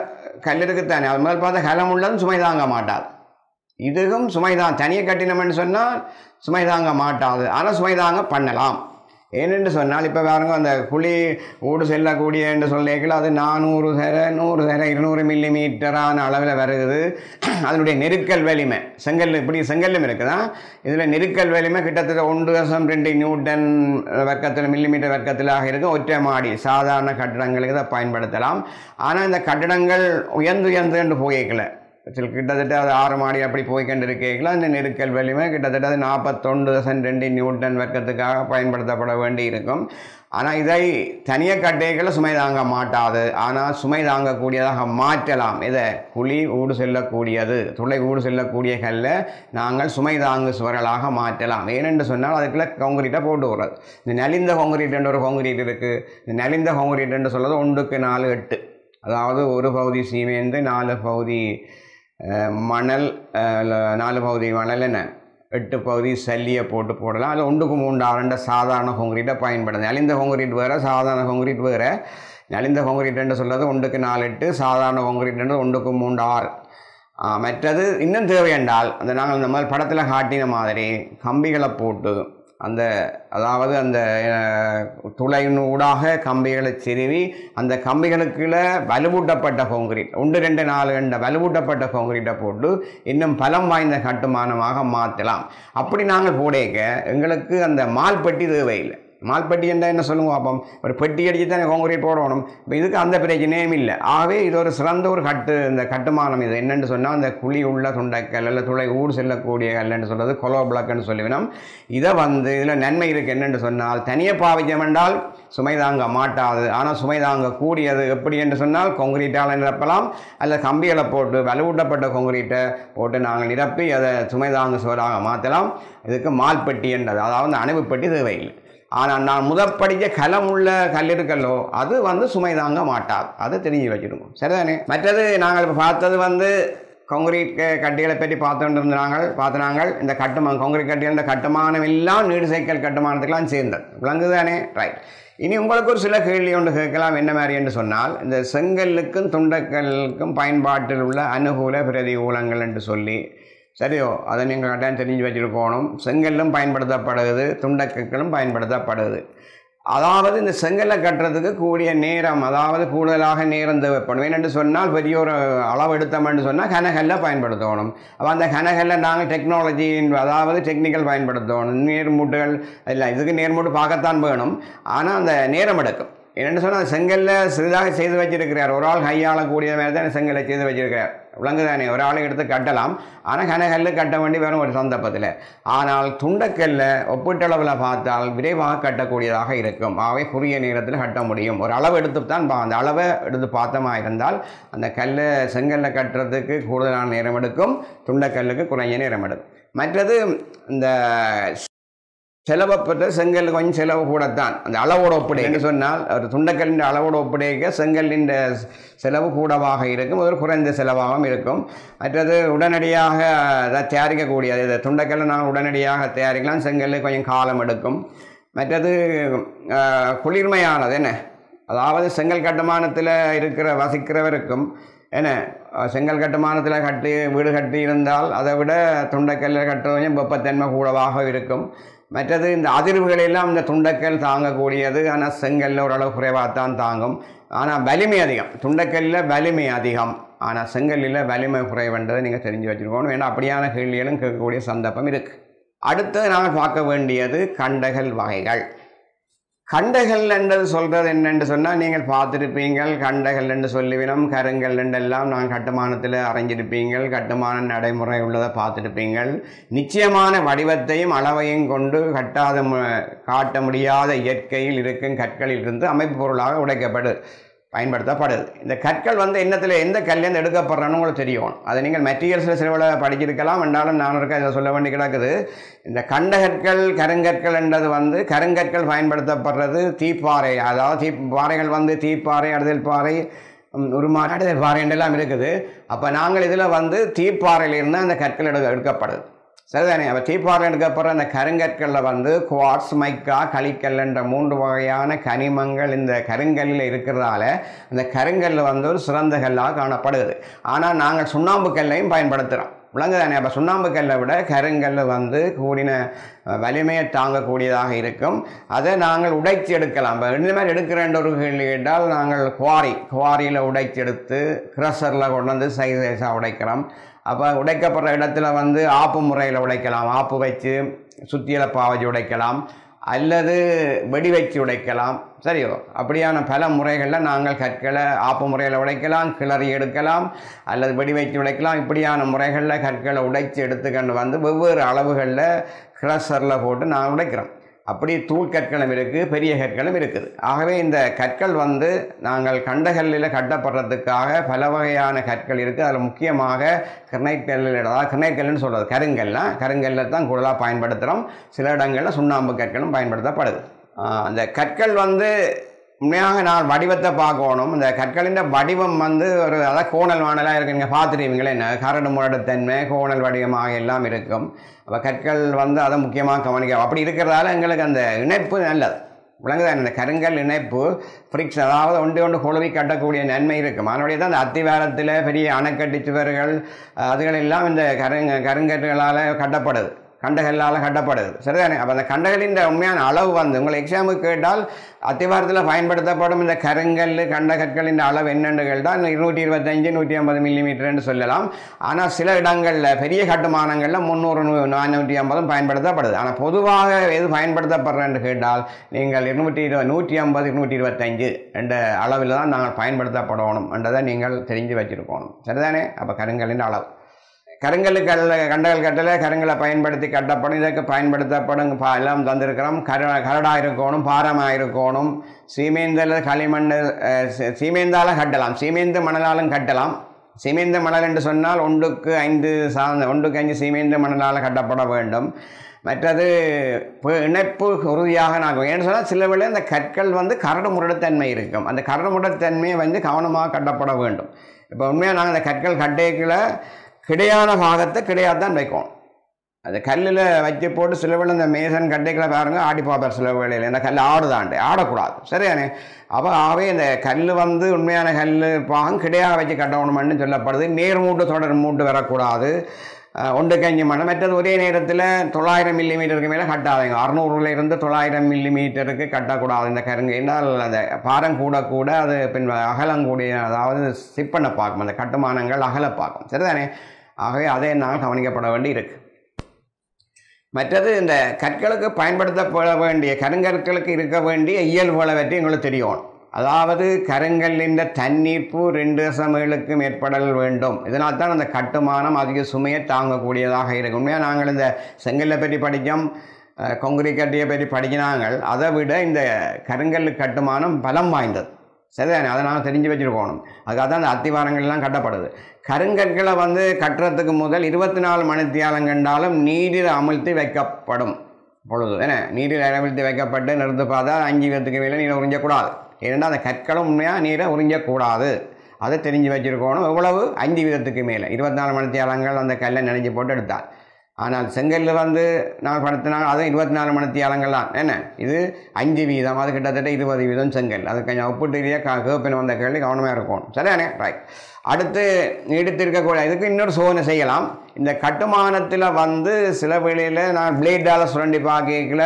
கல் இருக்குத்தானே அது முதல் பார்த்தா கலமுள்ளதும் சுமை தாங்க மாட்டாது இதுவும் சுமை தான் தனியாக கட்டினோம்னு சொன்னால் சுமை தாங்க மாட்டாது ஆனால் சுமை தாங்க பண்ணலாம் ஏனென்று சொன்னால் இப்போ பாருங்க அந்த குழி ஊடு செல்லக்கூடிய என்று சொல்லிக்கல அது நானூறு தர நூறு தர இருநூறு மில்லி மீட்டரான அளவில் வருகுது அதனுடைய நெருக்கல் வலிமை செங்கல் இப்படி செங்கல்லும் இருக்குதா இதில் நெருக்கல் வலிமை கிட்டத்தட்ட ஒன்று தசம் ரெண்டு நியூட்டன் வர்க்கத்தில் மில்லிமீட்டர் வர்க்கத்திலாக இருக்கும் ஒற்றை மாடி சாதாரண கட்டிடங்களுக்கு இதை பயன்படுத்தலாம் ஆனால் இந்த கட்டிடங்கள் உயர்ந்து உயர்ந்து என்று போய்க்கல சில கிட்டத்தட்ட அது ஆறு மாடி அப்படி போய் கொண்டிருக்கீங்களா அந்த நெருக்கல் வலிமை கிட்டத்தட்ட அது நாற்பத்தொண்டு தசம் ரெண்டு நியூட்டன் வர்க்கத்துக்காக பயன்படுத்தப்பட வேண்டி இருக்கும் ஆனால் இதை தனியாக கட்டைகளை சுமை தாங்க மாட்டாது ஆனால் சுமை தாங்கக்கூடியதாக மாற்றலாம் இதை குழி ஊடு செல்லக்கூடியது துளை ஊடு செல்லக்கூடிய கல்லை நாங்கள் சுமை தாங்கு சுவர்களாக மாற்றலாம் ஏனென்று சொன்னால் அதுக்குள்ள காங்கிரீட்டை போட்டு விடுறது இந்த நலிந்த காங்கிரீட் என்ற ஒரு காங்கிரீட் இருக்குது இந்த நலிந்த காங்கிரீட் என்று சொல்றது ஒன்றுக்கு நாலு எட்டு அதாவது ஒரு பகுதி சீமேந்து நாலு பகுதி அஹ், மணல் அஹ், ல- நாலு பகுதி மணல் என்ன எட்டு பகுதி சல்லியை போட்டு போடலாம் அது ஒன்றுக்கு மூன்று ஆறுண்ட சாதாரண கொங்கிரீட்டை பயன்படுது நலிந்த கொங்கிரீட் வேறு சாதாரண கொங்கிரீட் வேறு நலிந்த கொங்கிரீட்டுன்னு சொல்றது ஒன்றுக்கு நாலு எட்டு சாதாரண கொங்கிரீட்டுன்றது ஒன்றுக்கு மூன்று ஆறு ஆ, மற்றது இன்னும் தேவை என்றால் அந்த நாங்கள் இந்த மாதிரி படத்தில் காட்டின மாதிரி கம்பிகளை போட்டு அந்த அதாவது அந்த அஹ், துளையின் ஊடாக கம்பிகளை செருவி அந்த கம்பிகளுக்குள்ள வலுவூட்டப்பட்ட கான்கிரீட் ஒன்று ரெண்டு நாலு ரெண்டு வலுவூட்டப்பட்ட கான்கிரீட்டை போட்டு இன்னும் பலம் வாய்ந்த கட்டுமானமாக மாற்றலாம் அப்படி நாங்கள் போடேக்க எங்களுக்கு அந்த மால் பெட்டி தேவையில்லை மால்பட்டி என்றால் என்ன சொல்லுங்க பார்ப்போம் ஒரு பெட்டி அடிச்சு தான் காங்கிரீட் போடணும் இப்போ இதுக்கு அந்த பிரச்சனையும் இல்லை ஆகவே இது ஒரு சிறந்த ஒரு கட்டு இந்த கட்டுமானம் இது என்னென்னு சொன்னால் அந்த குழி உள்ள துண்டைக்கல் இல்லை துளை ஊர் செல்லக்கூடிய கல்லுன்னு சொல்கிறது கொலோ பிளாக்னு சொல்லுவினோம் இதை வந்து இதில் நன்மை இருக்குது என்னென்னு சொன்னால் தனியாக பாவிச்சம் என்றால் சுமை தாங்க மாட்டாது ஆனால் சுமை தாங்க கூடியது எப்படி என்று சொன்னால் கொங்கிரீட்டால் நிரப்பலாம் அல்லது கம்பிகளை போட்டு வலுவூட்டப்பட்ட கொங்கிரீட்டை போட்டு நாங்கள் நிரப்பி அதை சுமை தாங்க சுவராக மாற்றலாம் இதுக்கு மால்பெட்டி என்றது அதாவது அணுவுப்பெட்டி தேவையில்லை ஆனால் நான் முதற்படிக்க கலம் உள்ள கல் இருக்கல்லோ அது வந்து சுமை தாங்க மாட்டாது அதை தெரிஞ்சு வச்சுருக்கோம் சரிதானே மற்றது நாங்கள் இப்போ பார்த்தது வந்து காங்கிரீட் கட்டிகளை பற்றி பார்த்துட்டு இருந்தாங்க பார்த்துனாங்க இந்த கட்டுமானம் காங்கிரீட் கட்டிகள் இந்த கட்டுமானம் எல்லாம் நீடு சைக்கிள் கட்டுமானத்துக்கெல்லாம் சேர்ந்தது விளங்குது தானே ரைட் இனி உங்களுக்கு ஒரு சில கேள்வி ஒன்று கேட்கலாம் என்ன மாதிரி என்று சொன்னால் இந்த செங்கல்லுக்கும் துண்டக்கல்லுக்கும் பயன்பாட்டில் உள்ள அனுகூல பிரதிகூலங்கள் என்று சொல்லி சரியோ அதை நீங்கள் கட்டாயம் தெரிஞ்சு வச்சுருக்கணும் செங்கல்லும் பயன்படுத்தப்படுது துண்டக்கற்களும் பயன்படுத்தப்படுது அதாவது இந்த செங்கல்லை கட்டுறதுக்கு கூடிய நேரம் அதாவது கூடுதலாக நேரம் தேவைப்படும் ஏனென்று சொன்னால் பெரிய ஒரு அளவு எடுத்தோம்னு சொன்னால் கனகல்ல பயன்படுத்தணும் அப்போ அந்த கனகல்ல நாங்கள் டெக்னாலஜியின் அதாவது டெக்னிக்கல் பயன்படுத்தணும் நேர்மூட்டுகள் இல்லை இதுக்கு நேர்மூட்டு பார்க்கத்தான் வேணும் ஆனால் அந்த நேரம் எடுக்கும் என்னென்னு சொன்னால் செங்கல்ல சிறிதாக செய்து வச்சிருக்கிறார் ஒரு ஆள் கையாளக்கூடிய மாதிரி தான் செங்கலை செய்து வச்சிருக்கிறார் விளங்குதானே ஒரு ஆளை எடுத்து கட்டலாம் ஆனால் கனகல்ல கட்ட வேண்டி வரும் ஒரு சந்தர்ப்பத்தில் ஆனால் துண்டக்கல்ல ஒப்பீட்டளவில் பார்த்தால் விரைவாக கட்டக்கூடியதாக இருக்கும் ஆகவே குறுகிய நேரத்தில் கட்ட முடியும் ஒரு அளவு எடுத்து தான் பா அந்த அளவை எடுத்து பார்த்தமா இருந்தால் அந்த கல்லை செங்கல்ல கட்டுறதுக்கு கூடுதலான நேரம் எடுக்கும் துண்டக்கல்லுக்கு குறைஞ்ச நேரம் எடுக்கும் மற்றது இந்த செலவை பெற்ற செங்கல் கொஞ்சம் செலவு கூடத்தான் அந்த அளவோட ஒப்படை என்று சொன்னால் ஒரு துண்டக்கல்லின் அளவோட ஒப்படைக்க செங்கல்லின் செலவு கூடவாக இருக்கும் ஒரு குறைந்த செலவாகவும் இருக்கும் மற்றது உடனடியாக அதை தயாரிக்கக்கூடியது இது துண்டக்கல்லை நாங்கள் உடனடியாக தயாரிக்கலாம் செங்கல் கொஞ்சம் காலம் எடுக்கும் மற்றது அஹ், குளிர்மையானது என்ன அதாவது செங்கல் கட்டுமானத்தில் இருக்கிற வசிக்கிறவருக்கும் என்ன அஹ், செங்கல் கட்டுமானத்தில் கட்டி வீடு கட்டி இருந்தால் அதை விட துண்டக்கல்லில் கட்டுறது கொஞ்சம் வெப்பத்தன்மை கூடவாக இருக்கும் மற்றது இந்த அதிர்வுகள் எல்லாம் இந்த துண்டக்கல் தாங்கக்கூடியது ஆனால் செங்கல்ல ஓரளவு குறைவாகத்தான் தாங்கும் ஆனால் வலிமை அதிகம் துண்டக்கல்லில் வலிமை அதிகம் ஆனால் செங்கல்லில் வலிமை குறைவுன்றதை நீங்கள் தெரிஞ்சு வச்சுருக்கணும் ஏன்னா அப்படியான கேள்விகளும் கேட்கக்கூடிய சந்தர்ப்பம் இருக்குது அடுத்து நாங்கள் பார்க்க வேண்டியது கண்டகல் வகைகள் கண்டகள் என்றது சொல்கிறது என்னென்று சொன்னால் நீங்கள் பார்த்துருப்பீங்கள் கண்டகள் என்று சொல்லிவிடும் கருங்கல் என்றெல்லாம் நான் கட்டுமானத்தில் அரைஞ்சிருப்பீங்கள் கட்டுமான நடைமுறை உள்ளதை பார்த்துருப்பீங்கள் நிச்சயமான வடிவத்தையும் அளவையும் கொண்டு கட்டாத மு- காட்ட முடியாத இயற்கையில் இருக்கும் கற்களில் இருந்து அமைப்பு பொருளாக உடைக்கப்படுது பயன்படுத்தப்படுது இந்த கற்கள் வந்து என்னத்தில் எந்த கல்லேருந்து எடுக்கப்படுறன்னு உங்களுக்கு தெரியும் அதை நீங்கள் மெட்டீரியல்ஸில் சிலவில் படிச்சிருக்கலாம் என்றாலும் நான் இருக்க இதை சொல்ல வேண்டி கிடக்குது இந்த கண்டகற்கள் கருங்கற்கள் என்றது வந்து கருங்கற்கள் பயன்படுத்தப்படுறது தீப்பாறை அதாவது தீ பாறைகள் வந்து தீப்பாறை அடுதல் பாறை ம், உருமாறு அடுதல் பாறை என்றெல்லாம் இருக்குது அப்போ நாங்கள் இதில் வந்து தீப்பாறையிலிருந்து அந்த கற்கள் எடுக்க எடுக்கப்படுது சரிதானே அப்போ தீப்பாறை எடுக்கப்படுற அந்த கருங்கற்களில் வந்து குவாட்ஸ் மைக்கா களிக்கல் என்ற மூன்று வகையான கனிமங்கள் இந்த கருங்கல்லில் இருக்கிறதால அந்த கருங்கல் வந்து ஒரு சிறந்த கல்லாக காணப்படுது ஆனால் நாங்கள் சுண்ணாம்பு கல்லையும் பயன்படுத்துகிறோம் விளங்குதானே அப்போ சுண்ணாம்பு கல்லை விட கருங்கல் வந்து கூடின அஹ், வலிமையை தாங்கக்கூடியதாக இருக்கும் அதை நாங்கள் உடைச்சி எடுக்கலாம் இப்போ இந்த மாதிரி எடுக்கிறேன்ற ஒரு கேள்வி கேட்டால் நாங்கள் குவாரி குவாரியில் உடைச்சி எடுத்து க்ரஷரில் கொண்டு வந்து சைஸ் சைஸாக உடைக்கிறோம் அப்போ உடைக்கப்படுற இடத்துல வந்து ஆப்பு முறையில் உடைக்கலாம் ஆப்பு வச்சு சுத்தியலை பாவச்சு உடைக்கலாம் அல்லது வெடி வச்சு உடைக்கலாம் சரியோ அப்படியான பல முறைகளில் நாங்கள் கற்களை ஆப்பு முறையில் உடைக்கலாம் கிளறி எடுக்கலாம் அல்லது வெடி வச்சு உடைக்கலாம் இப்படியான முறைகளில் கற்களை உடைச்சி எடுத்துக்கொண்டு வந்து வெவ்வேறு அளவுகளில் கிளஸரில் போட்டு நாங்கள் உடைக்கிறோம் அப்படி தூள் கற்களும் இருக்குது பெரிய கற்களும் இருக்குது ஆகவே இந்த கற்கள் வந்து நாங்கள் கண்டகல்லில் கட்டப்படுறதுக்காக பல வகையான கற்கள் இருக்குது அதில் முக்கியமாக கிரனைட் கல்லில் அதாவது கிரனைட் கல்லுன்னு சொல்கிறது கருங்கல்லாம் கருங்கல்ல தான் கூடுதலாக பயன்படுத்துகிறோம் சில இடங்களில் சுண்ணாம்பு கற்களும் பயன்படுத்தப்படுது ஆஹ் அந்த கற்கள் வந்து உண்மையாக நான் வடிவத்தை பார்க்கணும் இந்த கற்களின் வடிவம் வந்து ஒரு அதாவது கோணல் வானலாக இருக்கு நீங்கள் பார்த்துருவீங்களே என்ன கரடு முரடு தன்மை கோணல் வடிவமாக எல்லாம் இருக்கும் அப்போ கற்கள் வந்து அதை முக்கியமாக கவனிக்க அப்படி இருக்கிறதால எங்களுக்கு அந்த இணைப்பு நல்லது விளங்குதா இந்த கருங்கல் இணைப்பு ஃப்ரிக்ஸ் அதாவது ஒன்று ஒன்று குழுவி கட்டக்கூடிய நன்மை இருக்கும் அதனுடைய தான் அந்த அத்திவாரத்தில் பெரிய அணைக்கட்டு சுவர்கள் அதுகள் எல்லாம் இந்த கருங்க கருங்கற்களால் கட்டப்படுது கண்டகல்லால் கட்டப்படுது சரிதானே அப்போ அந்த கண்டகளின் உண்மையான அளவு வந்து உங்களை எக்ஸாமுக்கு கேட்டால் அத்திவாரத்தில் பயன்படுத்தப்படும் இந்த கருங்கல் கண்டகற்களின் அளவு என்னென்னு கேட்டால் இருநூற்றி இருபத்தஞ்சு நூற்றி ஐம்பது மில்லிமீட்டர்னு சொல்லலாம் ஆனால் சில இடங்களில் பெரிய கட்டுமானங்களில் முந்நூறு நூ நானூற்றி ஐம்பதும் பயன்படுத்தப்படுது ஆனால் பொதுவாக எது பயன்படுத்தப்படுறேன்னு கேட்டால் நீங்கள் இருநூற்றி இரு நூற்றி ஐம்பது இருநூற்றி இருபத்தஞ்சு என்ற அளவில் தான் நாங்கள் பயன்படுத்தப்படணும் என்றதை நீங்கள் தெரிஞ்சு வச்சுருக்கணும் சரிதானே அப்போ கருங்கலின் அளவு கருங்கலுக்கல் கண்டகல் கட்டலை கருங்கலை பயன்படுத்தி கட்டப்படும் இதற்கு பயன்படுத்தப்படும் பா எல்லாம் தந்திருக்கிறோம் கர கரடாக இருக்கணும் பாரமாக இருக்கணும் சீமேந்தல் களிமண் அஹ், சீ- சீமேந்தால கட்டலாம் சீமேந்து மணலாலும் கட்டலாம் சீமேந்த மணல் என்று சொன்னால் ஒன்றுக்கு ஐந்து சார்ந்த ஒன்றுக்கு ஐந்து சீமேந்த மணலால் கட்டப்பட வேண்டும் மற்றது பு- இணைப்பு உறுதியாக நாங்கள் ஏன்னு சொன்னால் சில வேளை அந்த கற்கள் வந்து கரடு முரடுத்தன்மை இருக்கும் அந்த கரடு முரடுத்தன்மையை வந்து கவனமாக கட்டப்பட வேண்டும் இப்போ உண்மையாக நாங்கள் அந்த கற்கள் கட்டைக்குள்ள கிடையான பாகத்தை கிடையாது தான் வைக்கணும் அது கல்லில் வச்சு போட்டு சில வேளை இந்த மேசன் கட்டைகளை பாருங்க ஆடி பார்ப்பார் சில வேளையில் இந்த கல் ஆடுதாண்டு ஆடக்கூடாது சரியானே அப்போ ஆகவே இந்த கல் வந்து உண்மையான கல் பாகம் கிடையாக வச்சு கட்டணும்னு சொல்லப்படுது நேர் மூட்டு தொடர் மூட்டு வரக்கூடாது அஹ், ஒன்றுக்கு அஞ்சு மணி மற்றது ஒரே நேரத்தில் தொள்ளாயிரம் மில்லி மீட்டருக்கு மேலே கட்டாதீங்க அறுநூறுல இருந்து தொள்ளாயிரம் மில்லி மீட்டருக்கு கட்டக்கூடாது இந்த கருங்கு என்னால் அந்த பாரம் கூட கூட அது பின் அகலம் கூடிய அதாவது சிப்பனை பார்க்கும் அந்த கட்டுமானங்கள் அகல பார்க்கும் சரிதானே ஆகவே அதை நாங்கள் கவனிக்கப்பட வேண்டி இருக்கு மற்றது இந்த கற்களுக்கு பயன்படுத்தப்பட வேண்டிய கருங்கற்களுக்கு இருக்க வேண்டிய இயல்புகளை பற்றி எங்களுக்கு தெரியும் அதாவது கருங்கல்லின் தண்ணீர்ப்பு ரெண்டு சமையலுக்கு மேற்படல் வேண்டும் இதனால் தான் அந்த கட்டுமானம் அதிக சுமையை தாங்கக்கூடியதாக இருக்கும் உண்மையாக நாங்கள் இந்த செங்கல்லை பற்றி படித்தோம் கொங்குரி கட்டியை பற்றி படிக்கினாங்கள் அதை விட இந்த கருங்கல் கட்டுமானம் பலம் வாய்ந்தது சரிதானே அதை நாங்கள் தெரிஞ்சு வச்சுருக்கணும் அதுக்காக தான் அந்த அத்திவாரங்கள்லாம் கட்டப்படுது கருங்கற்களை வந்து கட்டுறதுக்கு முதல் இருபத்தி நாலு மணித்தியாலம் கண்டாலும் நீரில் அமிழ்த்தி வைக்கப்படும் பொழுது என்ன நீரில் அமிழ்த்தி வைக்கப்பட்டு நிறுத்து பார்த்தா அஞ்சு விதத்துக்கு மேலே நீரை உறிஞ்சக்கூடாது ஏன்னா அந்த கற்களும் உண்மையாக நீரை உறிஞ்சக்கூடாது அதை தெரிஞ்சு வச்சுருக்கணும் எவ்வளவு அஞ்சு விதத்துக்கு மேலே இருபத்தி நாலு மணித்தியாலங்கள் அந்த கல்லை நினைஞ்சு போட்டு எடுத்தார் ஆனால் செங்கல்ல வந்து நான் படுத்தினாங்க அதுவும் இருபத்தி நாலு மணித்தியாலங்கள் தான் என்ன இது அஞ்சு வீதம் அது கிட்டத்தட்ட இருபது வீதம் செங்கல் அது கொஞ்சம் ஒப்பிட்டு ரீதியாக கேப்பின் வந்த கேள்வி கவனமாக இருக்கணும் சரியானே ரைட் அடுத்து நீடித்திருக்கக்கூடிய இதுக்கு இன்னொரு சோதனை செய்யலாம் இந்த கட்டுமானத்தில் வந்து சில வேளையில் நான் பிளேடால் சுரண்டி பார்க்கல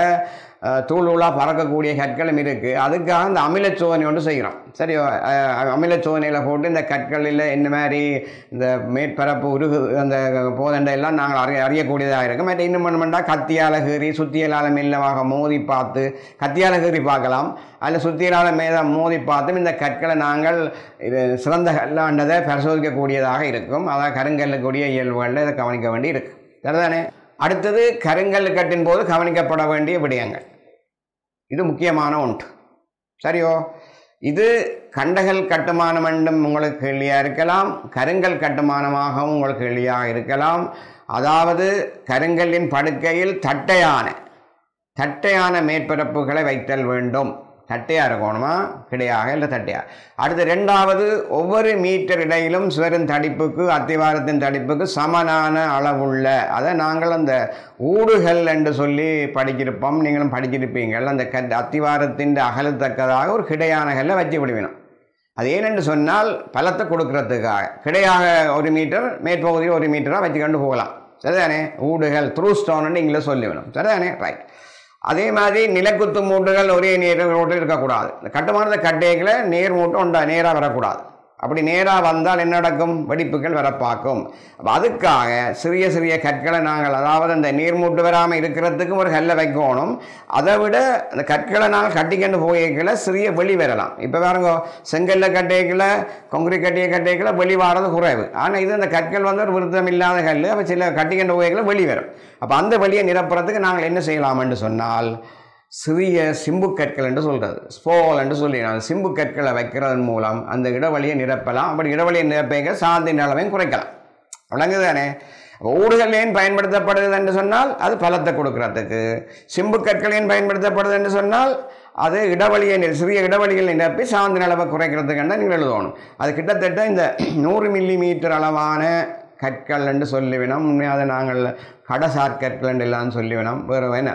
தூளூளாக பறக்கக்கூடிய கற்களும் இருக்குது அதுக்காக இந்த அமில சோதனை ஒன்று செய்கிறோம் சரி அஹ், அமில சோதனையில் போட்டு இந்த கற்களில் என்ன மாதிரி இந்த மேற்பரப்பு உருகு அந்த போதண்டை எல்லாம் நாங்கள் அறிய அறியக்கூடியதாக இருக்கும் மற்ற இன்னும் பண்ணா கத்தியால் கீறி சுத்தியலால் மெல்லமாக மோதி பார்த்து கத்தியால் கீறி பார்க்கலாம் அதில் சுத்தியலால் மேல மோதி பார்த்தும் இந்த கற்களை நாங்கள் இது சிறந்த கல்லாண்டதை பரிசோதிக்கக்கூடியதாக இருக்கும் அதான் கருங்கல்லுக்குரிய இயல்புகளில் இதை கவனிக்க வேண்டி இருக்கு சரிதானே அடுத்தது கருங்கல் கட்டின் போது கவனிக்கப்பட வேண்டிய விடயங்கள் இது முக்கியமான ஒன்று சரியோ இது கண்டகல் கட்டுமானம் என்றும் உங்களுக்கு கேள்வியாக இருக்கலாம் கருங்கல் கட்டுமானமாகவும் உங்களுக்கு கேள்வியாக இருக்கலாம் அதாவது கருங்கல்லின் படுக்கையில் தட்டையான தட்டையான மேற்பரப்புகளை வைத்தல் வேண்டும் தட்டையாக இருக்கணுமா கிடையாக இல்லை தட்டையா அடுத்து ரெண்டாவது ஒவ்வொரு மீட்டர் இடையிலும் சுவரின் தடிப்புக்கு அத்திவாரத்தின் தடிப்புக்கு சமனான அளவுள்ள அதை நாங்கள் அந்த ஊடுகள் என்று சொல்லி படிச்சிருப்போம் நீங்களும் படிச்சிருப்பீங்கள் அந்த க அத்திவாரத்தின் அகலத்தக்கதாக ஒரு கிடையான கல்லை வச்சு விடுவினோம் அது ஏனென்று சொன்னால் பலத்தை கொடுக்கறதுக்காக கிடையாக ஒரு மீட்டர் மேற்பகுதியில் ஒரு மீட்டராக வச்சுக்கொண்டு போகலாம் சரிதானே ஊடுகள் த்ரூ ஸ்டோன்னு இங்கிலீஷ் சொல்லி வேணும் சரிதானே ரைட் அதே மாதிரி நிலக்குத்து மூட்டுகள் ஒரே நேர் ரோட்டில் இருக்கக்கூடாது இந்த கட்டுமானத்தை கட்டைகளை நேர் மூட்டு உண்டா நேராக வரக்கூடாது அப்படி நேராக வந்தால் என்ன நடக்கும் வெடிப்புகள் வர பார்க்கும் அப்ப அதுக்காக சிறிய சிறிய கற்களை நாங்கள் அதாவது அந்த நீர்மூட்டு வராமல் இருக்கிறதுக்கும் ஒரு கல்லை வைக்கணும் அதை விட அந்த கற்களை நாங்கள் கட்டிக்கொண்டு போய்க்கல சிறிய வெளி வரலாம் இப்போ பாருங்க செங்கல்ல கட்டைகளை கொங்குரி கட்டிய கட்டைகளை வெளி வாரது குறைவு ஆனால் இது அந்த கற்கள் வந்து ஒரு விருத்தம் இல்லாத கல் அப்போ சில கட்டிக்கொண்டு போய்க்கல வெளி வரும் அப்போ அந்த வெளியை நிரப்புறதுக்கு நாங்கள் என்ன செய்யலாம்னு சொன்னால் சிறிய சிம்பு கற்கள் என்று சொல்கிறது ஸ்போல் என்று சொல்லி நான் சிம்பு கற்களை வைக்கிறதன் மூலம் அந்த இடைவெளியை நிரப்பலாம் அப்படி இடைவெளியை நிரப்பிக்க சாந்தின் அளவையும் குறைக்கலாம் விளங்குதானே ஊடுகள் ஏன் பயன்படுத்தப்படுது என்று சொன்னால் அது பலத்தை கொடுக்கறதுக்கு சிம்பு கற்கள் ஏன் பயன்படுத்தப்படுது என்று சொன்னால் அது இடைவெளியை நி- சிறிய இடைவெளிகள் நிரப்பி சாந்தின் அளவை குறைக்கிறதுக்கு நீங்கள் எழுதணும் அது கிட்டத்தட்ட இந்த நூறு மில்லி மீட்டர் அளவான கற்கள் என்று சொல்லிவினோம் உண்மையாக அதை நாங்கள் கடசார் கற்கள் என்று எல்லாம் சொல்லிவினோம் வேறு என்ன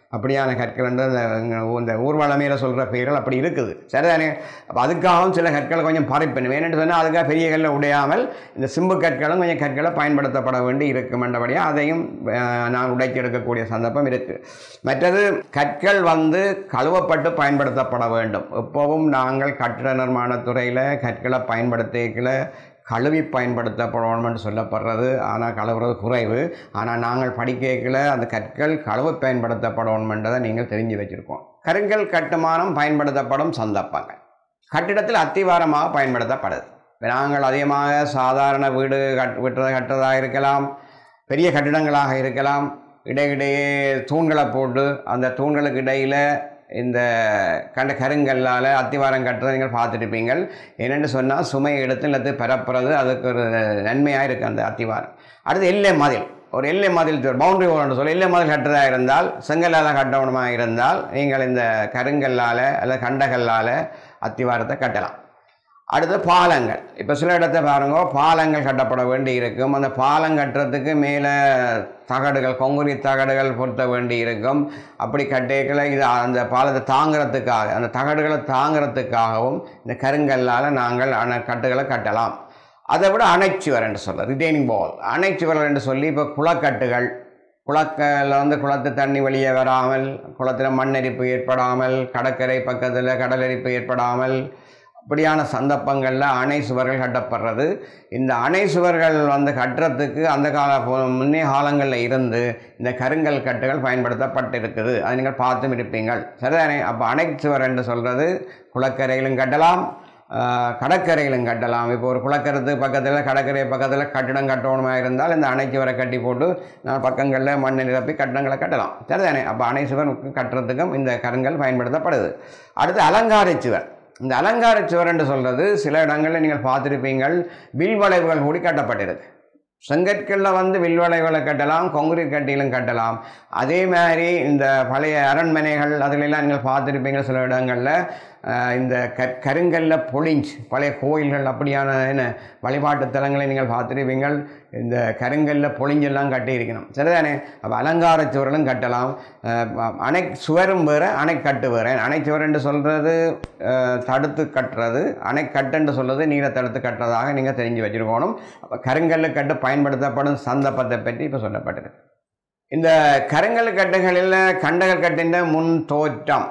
அப்படியான கற்கள் என்று இந்த இந்த ஊர்வலமையில் சொல்கிற பெயர்கள் அப்படி இருக்குது சரிதானே அப்போ அதுக்காகவும் சில கற்களை கொஞ்சம் பறிப்பணும் ஏன்னு சொன்னால் அதுக்காக பெரிய கல்லை உடையாமல் இந்த சிம்பு கற்களும் கொஞ்சம் கற்களை பயன்படுத்தப்பட வேண்டி இருக்கும் என்றபடியாக அதையும் அஹ், நான் உடைச்சி எடுக்கக்கூடிய சந்தர்ப்பம் இருக்குது மற்றது கற்கள் வந்து கழுவப்பட்டு பயன்படுத்தப்பட வேண்டும் எப்போவும் நாங்கள் கட்டிட நிர்மாணத் துறையில் கற்களை பயன்படுத்திக்கல கழுவி பயன்படுத்தப்படணும்னு சொல்லப்படுறது ஆனால் கழுவுறது குறைவு ஆனால் நாங்கள் படிக்கல அந்த கற்கள் கழுவு பயன்படுத்தப்படணுமென்றதை நீங்கள் தெரிஞ்சு வச்சுருக்கோம் கருங்கல் கட்டுமானம் பயன்படுத்தப்படும் சந்தர்ப்பங்கள் கட்டிடத்தில் அத்திவாரமாக பயன்படுத்தப்படுது நாங்கள் அதிகமாக சாதாரண வீடு கட் விட்டுறதை கட்டுறதாக இருக்கலாம் பெரிய கட்டிடங்களாக இருக்கலாம் இடையிடையே தூண்களை போட்டு அந்த தூண்களுக்கு இடையில் இந்த கண்ட கருங்கல்லால் அத்திவாரம் கட்டுறதை நீங்கள் பார்த்துருப்பீங்கள் என்னென்னு சொன்னால் சுமை எடுத்து இல்லத்து பரப்புறது அதுக்கு ஒரு நன்மையாக இருக்குது அந்த அத்திவாரம் அடுத்து எல்லை மதில் ஒரு எல்லை மதில் பவுண்டரி ஓல்னு சொல்லி எல்லை மதில் கட்டுறதாக இருந்தால் செங்கல்லால் கட்டணுமாக இருந்தால் நீங்கள் இந்த கருங்கல்லால் அல்லது கண்டகல்லால் அத்திவாரத்தை கட்டலாம் அடுத்து பாலங்கள் இப்போ சில இடத்த பாருங்க பாலங்கள் கட்டப்பட வேண்டி இருக்கும் அந்த பாலம் கட்டுறதுக்கு மேலே தகடுகள் கொங்குரி தகடுகள் பொருத்த வேண்டி இருக்கும் அப்படி கட்டிக்கல இது அந்த பாலத்தை தாங்கிறதுக்காக அந்த தகடுகளை தாங்கிறதுக்காகவும் இந்த கருங்கல்லால் நாங்கள் அணை கட்டுகளை கட்டலாம் அதை விட அணைச்சுவர் என்று சொல்ல ரிட்டைனிங் பால் அணைச்சுவர் என்று சொல்லி இப்போ குளக்கட்டுகள் குளக்கல்ல வந்து குளத்து தண்ணி வெளியே வராமல் குளத்தில் மண்ணரிப்பு ஏற்படாமல் கடற்கரை பக்கத்தில் கடலரிப்பு ஏற்படாமல் அப்படியான சந்தர்ப்பங்களில் அணை சுவர்கள் கட்டப்படுறது இந்த அணை சுவர்கள் வந்து கட்டுறதுக்கு அந்த கால போ- முன்னே காலங்களில் இருந்து இந்த கருங்கல் கட்டுகள் பயன்படுத்தப்பட்டிருக்குது அதை நீங்கள் பார்த்தும் இருப்பீங்கள் சரிதானே அப்போ அணை சுவர் என்று சொல்கிறது குளக்கரையிலும் கட்டலாம் ஆஹ், கடற்கரையிலும் கட்டலாம் இப்போ ஒரு குளக்கரத்து பக்கத்தில் கடற்கரை பக்கத்தில் கட்டிடம் கட்டணுமா இருந்தால் இந்த அணை சுவரை கட்டி போட்டு நான் பக்கங்களில் மண்ணை நிரப்பி கட்டடங்களை கட்டலாம் சரிதானே அப்போ அணை சுவர் கட்டுறதுக்கும் இந்த கருங்கல் பயன்படுத்தப்படுது அடுத்து அலங்கார சுவர் இந்த அலங்கார சுவர் என்று சொல்கிறது சில இடங்களில் நீங்கள் பார்த்துருப்பீங்கள் வில்வளைவுகள் கூடி கட்டப்பட்டிருக்கு செங்கற்களில் வந்து வில்வளைவுகளை கட்டலாம் கொங்குரீட் கட்டிலும் கட்டலாம் அதே மாதிரி இந்த பழைய அரண்மனைகள் அதிலெல்லாம் நீங்கள் பார்த்துருப்பீங்க சில இடங்களில் அஹ், இந்த க கருங்கல்ல பொழிஞ்ச் பழைய கோயில்கள் அப்படியான என்ன வழிபாட்டு தலங்களை நீங்கள் பார்த்துருப்பீங்கள் இந்த கருங்கல்ல பொழிஞ்செல்லாம் கட்டியிருக்கணும் சரிதானே அப்போ அலங்கார சுவர்களும் கட்டலாம் அஹ், அணை சுவரும் வேறு அணைக்கட்டு வேறு அணைச்சுவர் என்று சொல்கிறது தடுத்து கட்டுறது அணைக்கட்டுன்னு சொல்கிறது நீரை தடுத்து கட்டுறதாக நீங்கள் தெரிஞ்சு வச்சுருக்கணும் அப்போ கருங்கல்லு கட்டு பயன்படுத்தப்படும் சந்தர்ப்பத்தை பற்றி இப்போ சொல்லப்பட்டிருக்கு இந்த கருங்கல் கட்டுகளில் கண்டகல் கட்டின் முன் தோற்றம்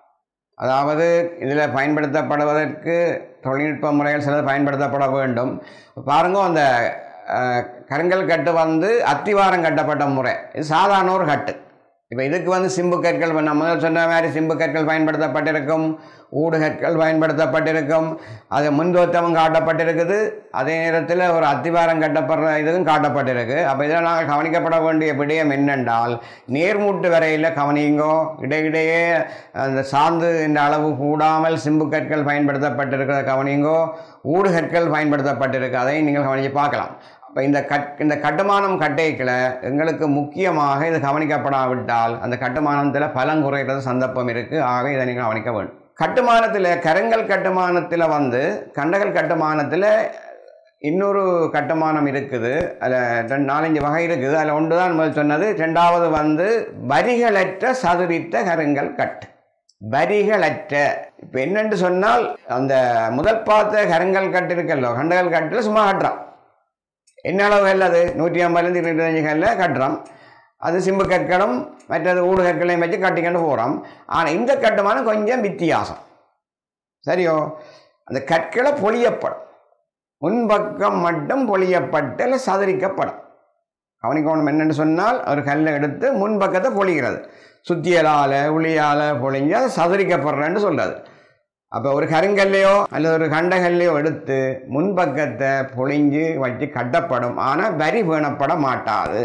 அதாவது இதில் பயன்படுத்தப்படுவதற்கு தொழில்நுட்ப முறைகள் சிலது பயன்படுத்தப்பட வேண்டும் பாருங்க அந்த அஹ், கருங்கல் கட்டு வந்து அத்திவாரம் கட்டப்பட்ட முறை இது சாதாரண ஒரு கட்டு இப்போ இதுக்கு வந்து சிம்பு கற்கள் இப்ப நம்ம முதல்ல சொன்ன மாதிரி சிம்பு கற்கள் பயன்படுத்தப்பட்டிருக்கும் ஊடு கற்கள் பயன்படுத்தப்பட்டிருக்கும் அது முன்தோற்றமும் காட்டப்பட்டிருக்குது அதே நேரத்தில் ஒரு அத்திவாரம் கட்டப்படுற இதுவும் காட்டப்பட்டிருக்கு அப்போ இதில் நாங்கள் கவனிக்கப்பட வேண்டிய விடயம் என்னென்றால் நேர்மூட்டு வரையில் கவனிங்கோ இடையிடையே அந்த சாந்து இந்த அளவு கூடாமல் சிம்பு கற்கள் பயன்படுத்தப்பட்டிருக்கிறத கவனிங்கோ ஊடு கற்கள் பயன்படுத்தப்பட்டிருக்கு அதையும் நீங்கள் கவனித்து பார்க்கலாம் அப்போ இந்த கட் இந்த கட்டுமானம் கட்டைக்கில் எங்களுக்கு முக்கியமாக இது கவனிக்கப்படாவிட்டால் அந்த கட்டுமானத்தில் பலம் குறைகிறது சந்தர்ப்பம் இருக்குது ஆகவே இதை நீங்கள் கவனிக்க வேண்டும் கட்டுமானத்தில் கருங்கல் கட்டுமானத்தில் வந்து கண்டகல் கட்டுமானத்தில் இன்னொரு கட்டுமானம் இருக்குது அதில் ரெண்டு நாலஞ்சு வகை இருக்குது அதில் ஒன்று தான் முதல் சொன்னது ரெண்டாவது வந்து வரிகளற்ற சதுரித்த கருங்கல் கட்டு வரிகளற்ற இப்போ என்னென்று சொன்னால் அந்த முதல் பார்த்த கருங்கல் கட்டு இருக்கல்லோ கண்டகல் கட்டில் சும்மா கட்டுறான் என்ன அளவு கல் அது நூற்றி ஐம்பதுலேருந்து இருபத்தஞ்சு கல்லில் கட்டுறோம் அது சிம்பு கற்களும் மற்றது ஊடு கற்களையும் வச்சு கட்டிக்கிட்டு போகிறோம் ஆனால் இந்த கட்டுமானம் கொஞ்சம் வித்தியாசம் சரியோ அந்த கற்களை பொழியப்படும் முன்பக்கம் மட்டும் பொழியப்பட்டு இல்லை சதுரிக்கப்படும் கவனிக்கணும் என்னென்னு சொன்னால் ஒரு கல்லை எடுத்து முன்பக்கத்தை பொழிகிறது சுத்தியலால் உளியால் பொழிஞ்சு அதை சதுரிக்கப்படுறேன்னு சொல்கிறது அப்போ ஒரு கருங்கல்லையோ அல்லது ஒரு கண்டகல்லையோ எடுத்து முன்பக்கத்தை பொழிஞ்சு வச்சு கட்டப்படும் ஆனால் வரி பேணப்பட மாட்டாது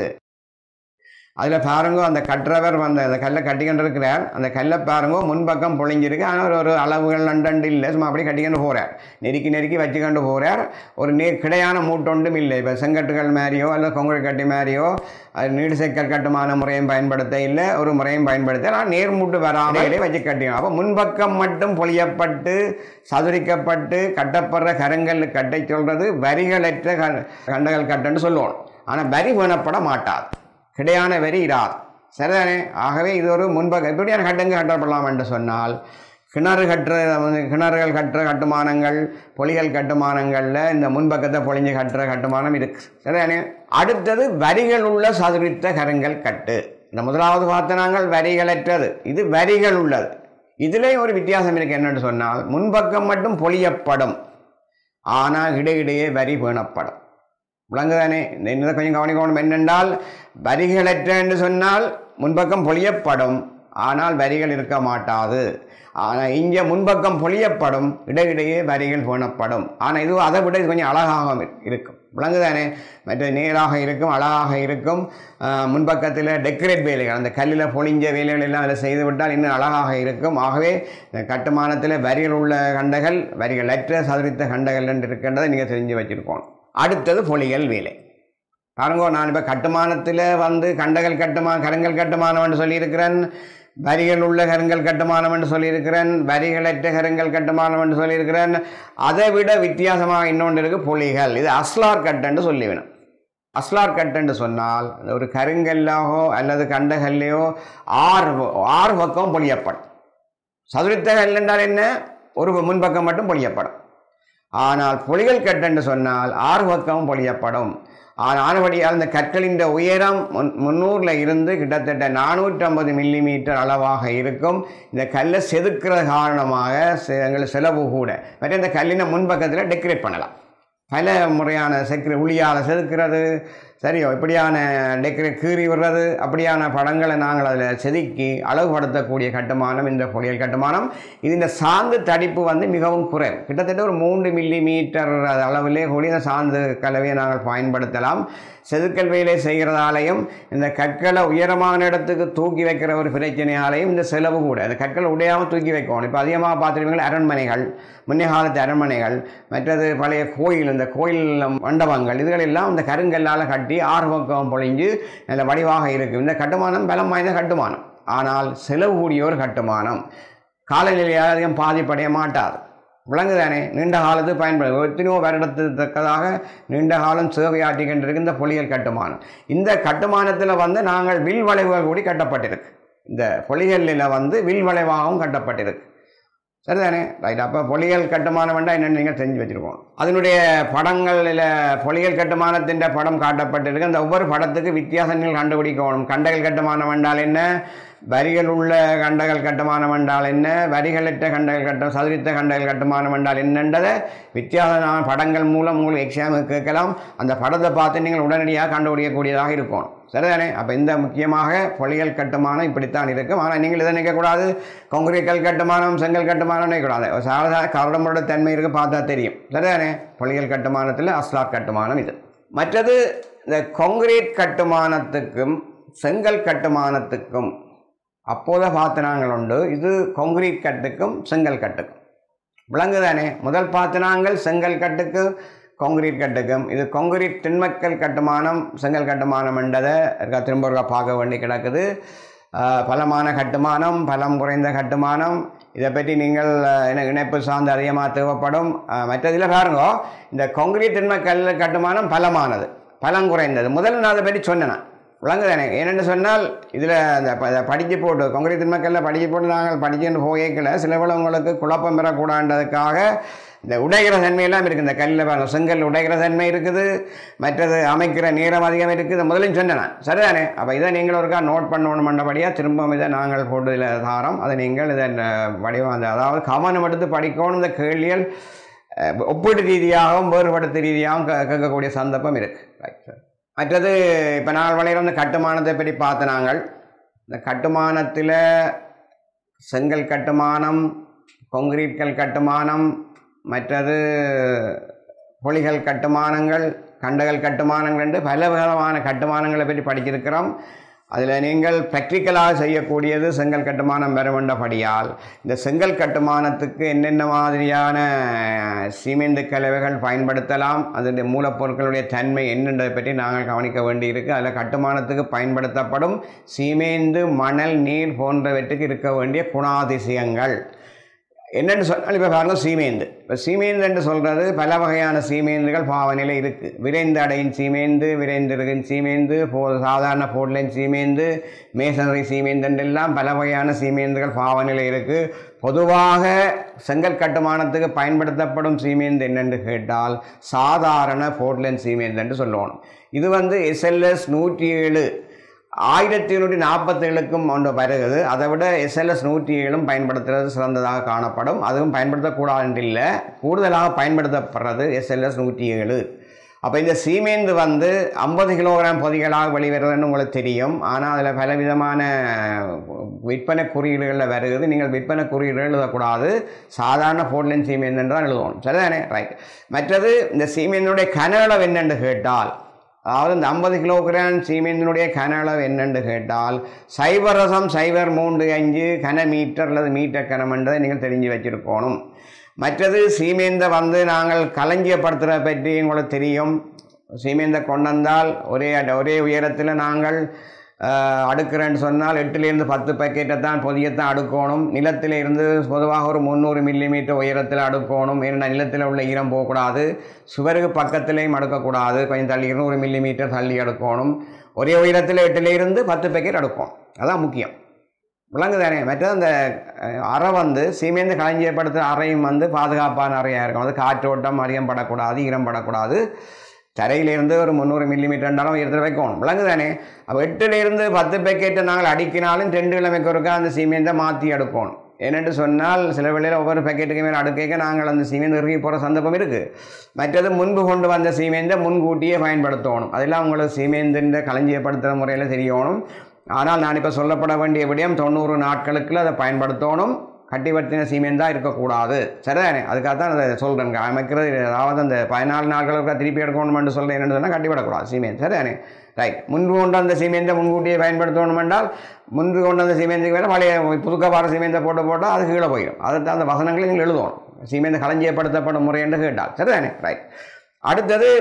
அதில் பாருங்க அந்த கற்றவர் வந்து அந்த கல்லை கட்டிக்கிட்டு இருக்கிறார் அந்த கல்லை பாருங்க முன்பக்கம் பொழிஞ்சிருக்கு ஆனால் ஒரு ஒரு அளவுகள் நண்டண்டு இல்லை சும்மா அப்படியே கட்டிக்கிட்டு போகிறார் நெருக்கி நெருக்கி வச்சுக்கொண்டு போகிறார் ஒரு நீர் கிடையான மூட்டொன்றும் இல்லை இப்போ செங்கட்டுகள் மாதிரியோ அல்லது கொங்குழி கட்டி மாதிரியோ அது நீடு செக்கல் கட்டுமான முறையும் பயன்படுத்த இல்லை ஒரு முறையும் பயன்படுத்த ஆனால் நேர் மூட்டு வராமலே வச்சு கட்டிக்கணும் அப்போ முன்பக்கம் மட்டும் பொழியப்பட்டு சதுரிக்கப்பட்டு கட்டப்படுற கருங்கல் கட்டை சொல்கிறது வரிகளற்ற க- கண்டகல் கட்டுன்னு சொல்லுவோம் ஆனால் வரி வேணப்பட மாட்டாது கிடையான வரி இராது சரிதானே ஆகவே இது ஒரு முன்பக்க எப்படியான கட்டங்க கட்டப்படலாம் என்று சொன்னால் கிணறு கட்டுற கிணறுகள் கட்டுற கட்டுமானங்கள் பொலிகள் கட்டுமானங்களில் இந்த முன்பக்கத்தை பொழிஞ்சு கட்டுற கட்டுமானம் இருக்கு சரிதானே அடுத்தது வரிகள் உள்ள சதுரித்த கருங்கல் கட்டு இந்த முதலாவது பார்த்த நாங்கள் வரிகளற்றது இது வரிகள் உள்ளது இதிலே ஒரு வித்தியாசம் இருக்கு என்னன்னு சொன்னால் முன்பக்கம் மட்டும் பொழியப்படும் ஆனால் இடையிடையே வரி பேணப்படும் விளங்குதானே இந்த கொஞ்சம் கவனிக்கணும் என்னென்றால் வரிகளற்ற என்று சொன்னால் முன்பக்கம் பொழியப்படும் ஆனால் வரிகள் இருக்க மாட்டாது ஆனால் இங்கே முன்பக்கம் பொழியப்படும் இடையிடையே வரிகள் பேணப்படும் ஆனால் இது அதை விட இது கொஞ்சம் அழகாக இருக்கும் விளங்குதானே மற்ற நேராக இருக்கும் அழகாக இருக்கும் ஆஹ் முன்பக்கத்தில் டெக்கரேட் வேலைகள் அந்த கல்லில் பொழிஞ்ச வேலைகள் எல்லாம் அதில் செய்து விட்டால் இன்னும் அழகாக இருக்கும் ஆகவே இந்த கட்டுமானத்தில் வரிகள் உள்ள கண்டைகள் வரிகள் அற்ற சதுரித்த கண்டைகள் என்று இருக்கின்றதை நீங்கள் தெரிஞ்சு வச்சுருக்கோம் அடுத்தது பொலிகள் வேலை பாருங்க நான் இப்போ கட்டுமானத்தில் வந்து கண்டகள் கட்டுமா கருங்கல் கட்டுமானம் என்று சொல்லியிருக்கிறேன் வரிகள் உள்ள கருங்கல் கட்டுமானம் என்று சொல்லியிருக்கிறேன் வரிகளற்ற கருங்கல் கட்டுமானம் என்று சொல்லியிருக்கிறேன் அதை விட வித்தியாசமாக இன்னொன்று இருக்குது பொலிகள் இது அஸ்லார் கட்டுன்னு சொல்லிவிடும் அஸ்லார் கட்டுன்னு சொன்னால் ஒரு கருங்கல்லாகோ அல்லது கண்டகல்லையோ ஆறு ஆறு பக்கம் பொழியப்படும் சதுரித்த கல் என்றால் என்ன ஒரு முன்பக்கம் மட்டும் பொழியப்படும் ஆனால் பொலிகள் கட்டென்று சொன்னால் ஆறு பக்கமும் பொழியப்படும் ஆனபடியால் இந்த கற்களின் உயரம் முன் முன்னூறில் இருந்து கிட்டத்தட்ட நானூற்றம்பது மில்லி மீட்டர் அளவாக இருக்கும் இந்த கல்லை செதுக்கிற காரணமாக செ- எங்களுக்கு செலவு கூட மற்ற இந்த கல்லினை முன்பக்கத்தில் டெக்கரேட் பண்ணலாம் பல முறையான செக்கு உளியால் செதுக்கிறது சரியோ இப்படியான டெக்கரேட் கீறி விடுறது அப்படியான படங்களை நாங்கள் அதில் செதுக்கி அழகுபடுத்தக்கூடிய கட்டுமானம் இந்த பொடியல் கட்டுமானம் இது இந்த சாந்து தடிப்பு வந்து மிகவும் குறைவு கிட்டத்தட்ட ஒரு மூன்று மில்லி மீட்டர் அளவிலே கூடிய இந்த சாந்து கலவையை நாங்கள் பயன்படுத்தலாம் செதுக்கல் வேலை செய்கிறதாலையும் இந்த கற்களை உயரமான இடத்துக்கு தூக்கி வைக்கிற ஒரு பிரச்சனையாலையும் இந்த செலவு கூட இந்த கற்களை உடையாமல் தூக்கி வைக்கணும் இப்போ அதிகமாக பார்த்துருவீங்களா அரண்மனைகள் முன்னே காலத்து அரண்மனைகள் மற்றது பழைய கோயில் இந்த கோயில் மண்டபங்கள் இதுகளெல்லாம் இந்த கருங்கல்லால் கட்டி ஆறு பக்கம் பொழிஞ்சு நல்ல வடிவாக இருக்கும் இந்த கட்டுமானம் பலம் வாய்ந்த கட்டுமானம் ஆனால் செலவு கூடிய ஒரு கட்டுமானம் காலநிலையால் அதிகம் பாதிப்படைய மாட்டாது விளங்குதானே நீண்ட காலத்து பயன்படும் எத்தனையோ வருடத்துக்கு தக்கதாக நீண்ட காலம் சேவையாற்றி கொண்டிருக்கு இந்த பொலியல் கட்டுமானம் இந்த கட்டுமானத்தில் வந்து நாங்கள் வில் வளைவுகள் கூடி கட்டப்பட்டிருக்கு இந்த பொலிகளில் வந்து வில் வளைவாகவும் கட்டப்பட்டிருக்கு சரிதானே ரைட் அப்போ பொலியல் கட்டுமானம் வேண்டாம் என்னென்னு நீங்கள் தெரிஞ்சு வச்சுருக்கோம் அதனுடைய படங்களில் பொலியல் கட்டுமானத்தின் படம் காட்டப்பட்டிருக்கு அந்த ஒவ்வொரு படத்துக்கு வித்தியாசங்கள் கண்டுபிடிக்கணும் கண்டகள் கட்டுமானம் என்றால் என்ன வரிகள் உள்ள கண்டகள் கட்டுமானம் என்றால் என்ன வரிகளற்ற கண்டகள் கட்ட சதுரித்த கண்டகள் கட்டுமானம் என்றால் என்னன்றதை வித்தியாசமான படங்கள் மூலம் உங்களுக்கு எக்ஸாமுக்கு கேட்கலாம் அந்த படத்தை பார்த்து நீங்கள் உடனடியாக கண்டுபிடிக்கக்கூடியதாக இருக்கணும் சரிதானே அப்போ இந்த முக்கியமாக பொலியல் கட்டுமானம் இப்படித்தான் இருக்கும் ஆனால் நீங்கள் இதை நினைக்கக்கூடாது கொங்கிரீட் கல் கட்டுமானம் செங்கல் கட்டுமானம் நினைக்கக்கூடாது ஒரு சாதாரண கரடமுட தன்மை இருக்கு பார்த்தா தெரியும் சரிதானே பொலியல் கட்டுமானத்தில் அஸ்லார் கட்டுமானம் இது மற்றது இந்த கொங்கிரீட் கட்டுமானத்துக்கும் செங்கல் கட்டுமானத்துக்கும் அப்போத பார்த்து நாங்கள் உண்டு இது கொங்கிரீட் கட்டுக்கும் செங்கல் கட்டுக்கும் விளங்குதானே முதல் பார்த்து நாங்கள் செங்கல் கட்டுக்கு கொங்கிரீட் கட்டுக்கும் இது கொங்கிரீட் திண்மக்கல் கட்டுமானம் செங்கல் கட்டுமானம் என்றதை இருக்கா திரும்ப ஒருக்கா பார்க்க வேண்டி கிடக்குது ஆஹ் பலமான கட்டுமானம் பலம் குறைந்த கட்டுமானம் இதை பற்றி நீங்கள் ஆஹ், என்ன இணைப்பு சார்ந்து அதிகமாக தேவைப்படும் ஆஹ், மற்றதில் பாருங்க இந்த கொங்கிரீட் திண்மக்கல் கட்டுமானம் பலமானது பலம் குறைந்தது முதல்ல நான் அதை பற்றி சொன்னேன் நான். விளங்குதானே ஏனென்று சொன்னால் இதில் அந்த ப- இதை படிச்சு போட்டு கொங்கிரீட் திண்மக்கல்ல படிச்சு போட்டு நாங்கள் படிச்சுன்னு போகல சில வேளை உங்களுக்கு குழப்பம் பெறக்கூடாதுன்றதுக்காக இந்த உடைகிற தன்மையெல்லாம் இருக்குது இந்த கல்லில் பாருங்க செங்கல் உடைகிற தன்மை இருக்குது மற்றது அமைக்கிற நேரம் அதிகம் இருக்குது முதலையும் சொன்னேன் நான். சரிதானே அப்போ இதை நீங்கள் ஒருக்கா நோட் பண்ணணும் பண்ணபடியாக திரும்பவும் இதை நாங்கள் போட்டு இதில் தாரோம் அதை நீங்கள் இதை வடிவம் அந்த அதாவது கவனம் எடுத்து படிக்கணும் இந்த கேள்விகள் அஹ், ஒப்பீட்டு ரீதியாகவும் வேறுபடுத்த ரீதியாகவும் கே- கேட்கக்கூடிய சந்தர்ப்பம் இருக்குது ரைட் சார் மற்றது இப்போ நாள் வளையிற அந்த கட்டுமானத்தை பற்றி பார்த்த நாங்கள் இந்த கட்டுமானத்தில் செங்கல் கட்டுமானம் கொங்கிரீட் கல் கட்டுமானம் மற்றது பொலிகள் கட்டுமானங்கள் கண்டகள் கட்டுமானங்கள் என்று பல விதமான கட்டுமானங்களை பற்றி படிச்சிருக்கிறோம் அதில் நீங்கள் ப்ராக்டிக்கலாக செய்யக்கூடியது செங்கல் கட்டுமானம் பெற வேண்டபடியால் இந்த செங்கல் கட்டுமானத்துக்கு என்னென்ன மாதிரியான சிமெண்ட் கலவைகள் பயன்படுத்தலாம் அதனுடைய மூலப்பொருட்களுடைய தன்மை என்னன்றதை பற்றி நாங்கள் கவனிக்க வேண்டியிருக்கு அதில் கட்டுமானத்துக்கு பயன்படுத்தப்படும் சிமெண்ட் மணல் நீர் போன்றவற்றுக்கு இருக்க வேண்டிய குணாதிசயங்கள் என்னென்னு சொன்னால் இப்போ பாருங்க சீமேந்து இப்போ சீமேந்து என்று சொல்கிறது பல வகையான சீமேந்துகள் பாவனையில் இருக்குது விரைந்து அடையின் சீமேந்து விரைந்திருகின் சீமேந்து போ சாதாரண போட்லைன் சீமேந்து மேசனரி சீமேந்து எல்லாம் பல வகையான சீமேந்துகள் பாவனையில் இருக்குது பொதுவாக செங்கல் கட்டுமானத்துக்கு பயன்படுத்தப்படும் சீமேந்து என்னென்று கேட்டால் சாதாரண போர்ட்லைன் சீமேந்து என்று சொல்லணும் இது வந்து எஸ்எல்எஸ் நூற்றி ஏழு ஆயிரத்தி எண்ணூற்றி நாற்பத்தேழுக்கும் ஒன்று வருகிறது அதை விட எஸ்எல்எஸ் நூற்றி ஏழும் பயன்படுத்துறது சிறந்ததாக காணப்படும் அதுவும் பயன்படுத்தக்கூடாது என்று இல்லை கூடுதலாக பயன்படுத்தப்படுறது எஸ்எல்எஸ் நூற்றி ஏழு அப்போ இந்த சீமேந்து வந்து ஐம்பது கிலோகிராம் பொதிகளாக வெளிவருதுன்னு உங்களுக்கு தெரியும் ஆனால் அதில் பலவிதமான விற்பனை குறியீடுகளில் வருகிறது நீங்கள் விற்பனை குறியீடுகள் எழுதக்கூடாது சாதாரண போர்ட்லைன் சீமேந்து என்று தான் எழுதணும் சரிதானே ரைட் மற்றது இந்த சீமேந்தினுடைய கன அளவு என்னென்று கேட்டால் அதாவது இந்த ஐம்பது கிலோகிராம் சீமேந்தினுடைய கன அளவு என்னென்று கேட்டால் சைவரசம் சைவர் மூன்று அஞ்சு கன மீட்டர் அல்லது மீட்டர் கனம் என்றதை நீங்கள் தெரிஞ்சு வச்சிருக்கணும் மற்றது சீமேந்தை வந்து நாங்கள் களஞ்சியப்படுத்துகிற பற்றி உங்களுக்கு தெரியும் சீமேந்தை கொண்டு வந்தால் ஒரே ஒரே உயரத்தில் நாங்கள் ஆஹ், அடுக்கிறேன்னு சொன்னால் எட்டுலேருந்து பத்து பேக்கெட்டை தான் பொதியத்தான் அடுக்கணும் நிலத்தில் இருந்து பொதுவாக ஒரு முந்நூறு மில்லிமீட்டர் உயரத்தில் அடுக்கணும் ஏன்னா நிலத்தில் உள்ள ஈரம் போகக்கூடாது சுவருக்கு பக்கத்துலேயும் அடுக்கக்கூடாது கொஞ்சம் தள்ளி இருநூறு மில்லிமீட்டர் தள்ளி அடுக்கணும் ஒரே உயரத்தில் எட்டுலேருந்து பத்து பேக்கெட் அடுக்கணும் அதான் முக்கியம் விளங்குதானே மற்றது அந்த அஹ், அறை வந்து சீமேந்து களஞ்சியப்படுத்துகிற அறையும் வந்து பாதுகாப்பான அறையாக இருக்கும் அது காற்றோட்டம் அதிகம் படக்கூடாது ஈரம் படக்கூடாது தரையிலிருந்து ஒரு முந்நூறு மில்லிமீட்டர் ரெண்டாலும் உயரத்தில் வைக்கணும் விளங்குதானே அப்போ எட்டுலேருந்து பத்து பேக்கெட்டை நாங்கள் அடிக்கினாலும் ரெண்டு கிழமைக்கு ஒருக்கா அந்த சீமேந்தை மாற்றி அடுக்கணும் என்னென்று சொன்னால் சில வேளையில் ஒவ்வொரு பேக்கெட்டுக்கு மேலே அடுக்க நாங்கள் அந்த சீமேந்து இறுகி போகிற சந்தர்ப்பம் இருக்குது மற்றது முன்பு கொண்டு வந்த சீமேந்தை முன்கூட்டியே பயன்படுத்தணும் அதெல்லாம் உங்களுக்கு சீமேந்தின் களஞ்சியப்படுத்துகிற முறையில் தெரியணும் ஆனால் நான் இப்போ சொல்லப்பட வேண்டிய விடயம் தொண்ணூறு நாட்களுக்குள்ள அதை பயன்படுத்தணும் கட்டி வட்டின சீமெண்ட் தான் இருக்கக்கூடாது சரிதானே அதுக்காக தான் அதை சொல்கிறேன் அமைக்கிறது அதாவது அந்த பதினாலு நாட்களுக்கு திருப்பி எடுக்கணும்னு சொல்கிறேன் என்னென்னு சொன்னால் கட்டி விடக்கூடாது சீமெண்ட் சரிதானே ரைட் முன்பு கொண்டு வந்த சீமெண்ட்டை முன்கூட்டியே பயன்படுத்தணும் என்றால் முன்பு கொண்டு வந்த சீமெண்ட்டுக்கு வேறு பழைய புதுக்கப்பார சீமெண்ட்டை போட்டு போட்டால் அது கீழே போயிடும் அதை அந்த வசனங்களை நீங்கள் எழுதணும் சீமெண்ட் களஞ்சியப்படுத்தப்படும் முறை என்று கேட்டால் சரிதானே ரைட் அடுத்தது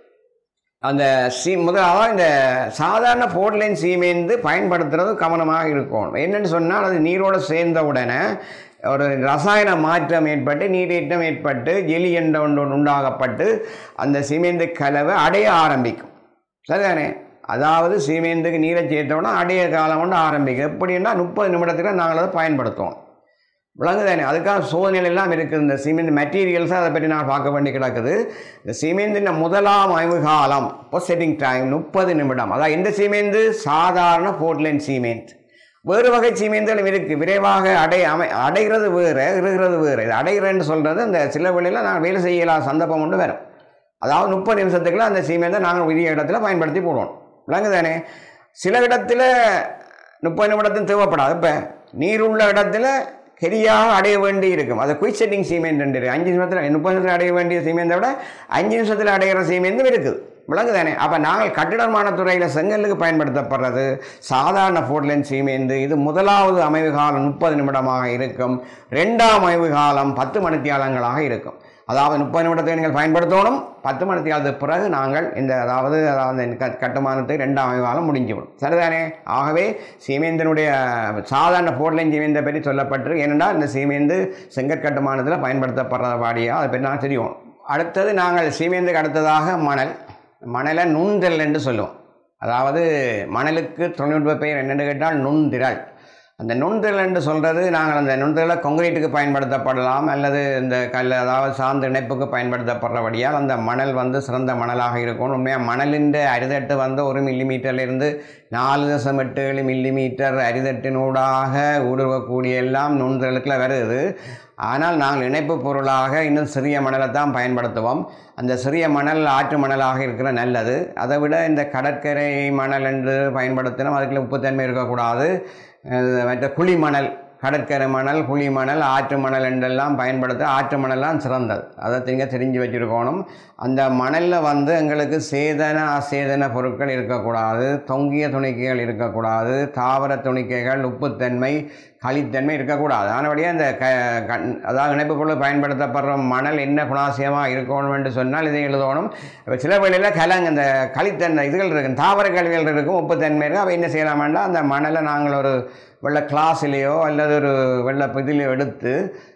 அந்த சீ முதலாக இந்த சாதாரண போர்ட்லைன் சீமேந்து பயன்படுத்துறது கவனமாக இருக்கணும் என்னென்னு சொன்னால் அது நீரோடு சேர்ந்த உடனே ஒரு ரசாயன மாற்றம் ஏற்பட்டு நீரேற்றம் ஏற்பட்டு ஜெலி என்ற ஒன்று உண்டாகப்பட்டு அந்த சீமேந்து கலவை அடைய ஆரம்பிக்கும் சரிதானே அதாவது சீமேந்துக்கு நீரை சேர்த்தோம்னா அடைய காலம் ஒன்று ஆரம்பிக்கும் எப்படின்னா முப்பது நிமிடத்தில் நாங்கள் அதை பயன்படுத்துவோம் விளங்குதானே அதுக்காக சோதனைகள் எல்லாம் இருக்குது இந்த சிமெண்ட் மெட்டீரியல்ஸை அதை பற்றி நான் பார்க்க வேண்டி கிடக்குது இந்த சிமெண்டின் முதலாம் ஆய்வு காலம் பொசெட்டிங் டைம் முப்பது நிமிடம் அதாவது இந்த சிமெண்ட் சாதாரண போர்ட்லைன் சிமெண்ட் வேறு வகை சீமேந்துகளும் இருக்குது விரைவாக அடை அமை அடைகிறது வேறு இருகிறது வேறு இது அடைகிறேன்னு சொல்கிறது அந்த சில வழியில் நாங்கள் வேலை செய்யலாம் சந்தர்ப்பம் ஒன்று வரும் அதாவது முப்பது நிமிஷத்துக்குள்ள அந்த சீமேந்தை நாங்கள் உரிய இடத்துல பயன்படுத்தி போடுவோம் விளங்குதானே சில இடத்துல முப்பது நிமிடத்தில் தேவைப்படாது இப்போ நீர் உள்ள இடத்துல கெரியாக அடைய வேண்டி இருக்கும் அது குயிக் செட்டிங் சீமெண்ட் இருக்கு அஞ்சு நிமிஷத்தில் முப்பது நிமிஷத்தில் அடைய வேண்டிய சீமெந்தை விட அஞ்சு நிமிஷத்தில் அடைகிற சீமெந்தும் இருக்குது விளங்குதானே அப்போ நாங்கள் கட்டிடமான துறையில் செங்கலுக்கு பயன்படுத்தப்படுறது சாதாரண போர்ட்லைன் சீமேந்து இது முதலாவது அமைவு காலம் முப்பது நிமிடமாக இருக்கும் ரெண்டாம் அமைவு காலம் பத்து மணித்தியாலங்களாக இருக்கும் அதாவது முப்பது நிமிடத்தை நீங்கள் பயன்படுத்தணும் பத்து மணித்தியாலத்துக்கு பிறகு நாங்கள் இந்த அதாவது அதாவது இந்த கட்- கட்டுமானத்தை ரெண்டாம் அமைவு காலம் முடிஞ்சுவிடும் சரிதானே ஆகவே சீமேந்தினுடைய சாதாரண போர்ட்லைன் சீமேந்தை பற்றி சொல்லப்பட்டிருக்கு ஏனென்றால் இந்த சீமேந்து செங்கற்கட்டுமானத்தில் பயன்படுத்தப்படுற வாடியாக அதை பற்றி நான் தெரியும் அடுத்தது நாங்கள் சீமேந்துக்கு அடுத்ததாக மணல் மணலை நுண்திரள் என்று சொல்லுவோம் அதாவது மணலுக்கு தொழில்நுட்ப பெயர் என்னென்னு கேட்டால் நுண்திரள் அந்த நுண்திரள் என்று சொல்கிறது நாங்கள் அந்த நுண்திரளை கொங்கிரீட்டுக்கு பயன்படுத்தப்படலாம் அல்லது இந்த கல் அதாவது சார்ந்த இணைப்புக்கு பயன்படுத்தப்படுறபடியால் அந்த மணல் வந்து சிறந்த மணலாக இருக்கும் உண்மையாக மணலின் அரிதட்டு வந்து ஒரு மில்லிமீட்டர்லேருந்து நாலு தசம் எட்டு ஏழு மில்லிமீட்டர் அரிதட்டினூடாக ஊடுருவக்கூடிய எல்லாம் நுண்திரளுக்குள்ள வருது ஆனால் நாங்கள் இணைப்பு பொருளாக இன்னும் சிறிய மணலை தான் பயன்படுத்துவோம் அந்த சிறிய மணல் ஆற்று மணலாக இருக்கிற நல்லது அதை விட இந்த கடற்கரை மணல் என்று பயன்படுத்தினோம் அதுக்குள்ள உப்புத்தன்மை இருக்கக்கூடாது அஹ் மற்ற குழி மணல் கடற்கரை மணல் குழி மணல் ஆற்று மணல் என்றெல்லாம் பயன்படுத்த ஆற்று மணலாம் சிறந்தது அதை நீங்கள் தெரிஞ்சு வச்சுருக்கணும் அந்த மணலில் வந்து எங்களுக்கு சேதன அசேதன பொருட்கள் இருக்கக்கூடாது தொங்கிய துணிக்கைகள் இருக்கக்கூடாது தாவர துணிக்கைகள் உப்புத்தன்மை களித்தன்மை இருக்கக்கூடாது ஆனபடியே அந்த க கண் அதாவது இணைப்பு பொருள் பயன்படுத்தப்படுற மணல் என்ன குணாசியமாக இருக்கணும் என்று சொன்னால் இதை எழுதணும் இப்போ சில வேளையில் கலங்க இந்த களித்தன்மை இதுகள் இருக்கும் தாவர கல்விகள் இருக்கும் உப்புத்தன்மை இருக்கும் அவை என்ன செய்யலாமெண்டா அந்த மணலை நாங்கள் ஒரு வெள்ளை கிளாஸ்லேயோ அல்லது ஒரு வெள்ளை இதிலையோ எடுத்து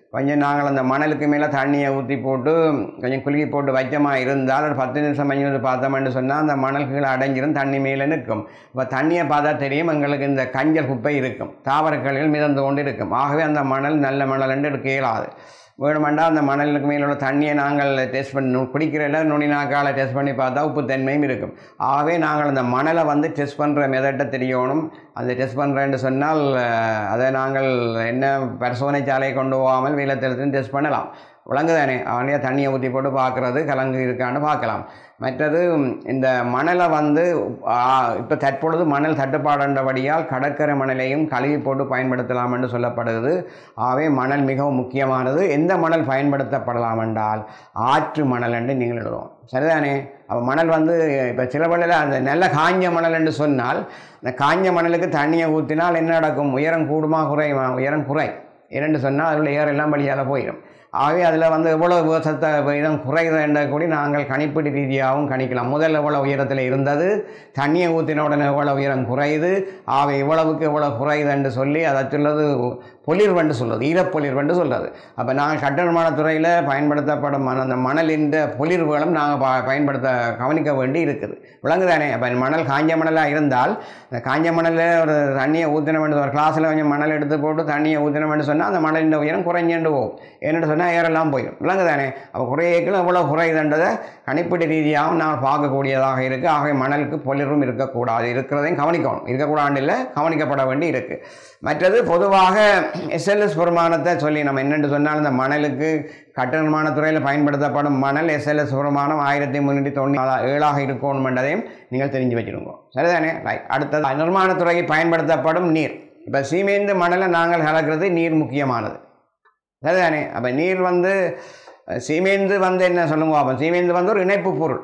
கொஞ்சம் நாங்கள் அந்த மணலுக்கு மேலே தண்ணியை ஊற்றி போட்டு கொஞ்சம் குலுக்கி போட்டு வைக்கமாக இருந்தால் ஒரு பத்து நிமிஷம் மணி வந்து பார்த்தோம்னு சொன்னால் அந்த மணல் கீழே அடைஞ்சிரும் தண்ணி மேலே நிற்கும் இப்போ தண்ணியை பார்த்தா தெரியும் எங்களுக்கு இந்த கஞ்சல் குப்பை இருக்கும் தாவரக்கழிகள் மிதந்து கொண்டு இருக்கும் ஆகவே அந்த மணல் நல்ல மணல் என்று இருக்க இயலாது வேணுமெண்டா அந்த மணலுக்கு மேலே உள்ள தண்ணியை நாங்கள் டெஸ்ட் பண்ணி குடிக்கிறல நுனி நாக்கால் டெஸ்ட் பண்ணி பார்த்தா உப்புத்தன்மையும் இருக்கும் ஆகவே நாங்கள் அந்த மணலை வந்து டெஸ்ட் பண்ணுற மெதட்டை தெரியணும் அந்த டெஸ்ட் பண்ணுறேன்னு சொன்னால் அஹ், அதை நாங்கள் என்ன பரிசோதனை சாலையை கொண்டு போகாமல் வீலத்தில் டெஸ்ட் பண்ணலாம் விளங்குதானே அவனே தண்ணியை ஊற்றி போட்டு பார்க்குறது கலங்கு இருக்கான்னு பார்க்கலாம் மற்றது இந்த மணலை வந்து இப்போ தற்பொழுது மணல் தட்டுப்பாடுன்றபடியால் கடற்கரை மணலையும் கழுவி போட்டு பயன்படுத்தலாம் என்று சொல்லப்படுகிறது ஆகவே மணல் மிகவும் முக்கியமானது எந்த மணல் பயன்படுத்தப்படலாம் என்றால் ஆற்று மணல் என்று நீங்கள் எழுதுவோம் சரிதானே அப்போ மணல் வந்து இப்போ சில பள்ளியில் அந்த நல்ல காஞ்ச மணல் என்று சொன்னால் அந்த காஞ்ச மணலுக்கு தண்ணியை ஊற்றினால் என்ன நடக்கும் உயரம் கூடுமா குறையுமா உயரம் குறை இரண்டு சொன்னால் அதில் ஏரெல்லாம் வழியால் போயிடும் ஆகவே அதில் வந்து எவ்வளோ விவசத்தை விதம் குறையுது என்ற கூடி நாங்கள் கணிப்பீடு ரீதியாகவும் கணிக்கலாம் முதல்ல எவ்வளோ உயரத்தில் இருந்தது தண்ணியை ஊற்றின உடனே எவ்வளோ உயரம் குறையுது ஆகவே இவ்வளவுக்கு எவ்வளோ குறையுது என்று சொல்லி அதை சொல்வது பொலிர்வென்று சொல்லுது ஈரப்பொலிர்வென்று சொல்கிறது அப்போ நாங்கள் கட்ட நிர்மாணத் துறையில் பயன்படுத்தப்படும் மண- அந்த மணலின் பொலிர்வுகளும் நாங்கள் ப பயன்படுத்த கவனிக்க வேண்டி இருக்குது விளங்குதானே அப்போ மணல் காஞ்ச மணலாக இருந்தால் இந்த காஞ்ச மணலில் ஒரு தண்ணியை ஊற்றின வேண்டும் ஒரு கிளாஸில் கொஞ்சம் மணல் எடுத்து போட்டு தண்ணியை ஊற்றின வேண்டும் சொன்னால் அந்த மணலின் உயரம் குறைஞ்சேண்டு போகும் ஏன்னு சொன்னால் ஏரெல்லாம் போயிடும் விளங்குதானே அப்போ குறையேக்கள் எவ்வளோ குறையுதுன்றதை கணிப்பீடு ரீதியாகவும் நாங்கள் பார்க்கக்கூடியதாக இருக்குது ஆகவே மணலுக்கு பொலிர்வும் இருக்கக்கூடாது இருக்கிறதையும் கவனிக்கணும் இருக்கக்கூடாது இல்லை கவனிக்கப்பட வேண்டி இருக்குது மற்றது பொதுவாக எஸ்எல்எஸ் பெருமானத்தை சொல்லி நம்ம என்னென்று சொன்னால் இந்த மணலுக்கு கட்ட நிர்மாணத் துறையில் பயன்படுத்தப்படும் மணல் எஸ்எல்எஸ் பெருமானம் ஆயிரத்தி முந்நூற்றி தொண்ணூற்றி ஏழாக இருக்கணும் என்றதையும் நீங்கள் தெரிஞ்சு வச்சுருங்க சரிதானே ரைட் அடுத்தது நிர்மாணத் துறையில் பயன்படுத்தப்படும் நீர் இப்போ சீமேந்து மணலை நாங்கள் கலக்கிறது நீர் முக்கியமானது சரிதானே அப்போ நீர் வந்து அஹ், சீமேந்து வந்து என்ன சொல்லுங்க அப்போ சீமேந்து வந்து ஒரு இணைப்பு பொருள்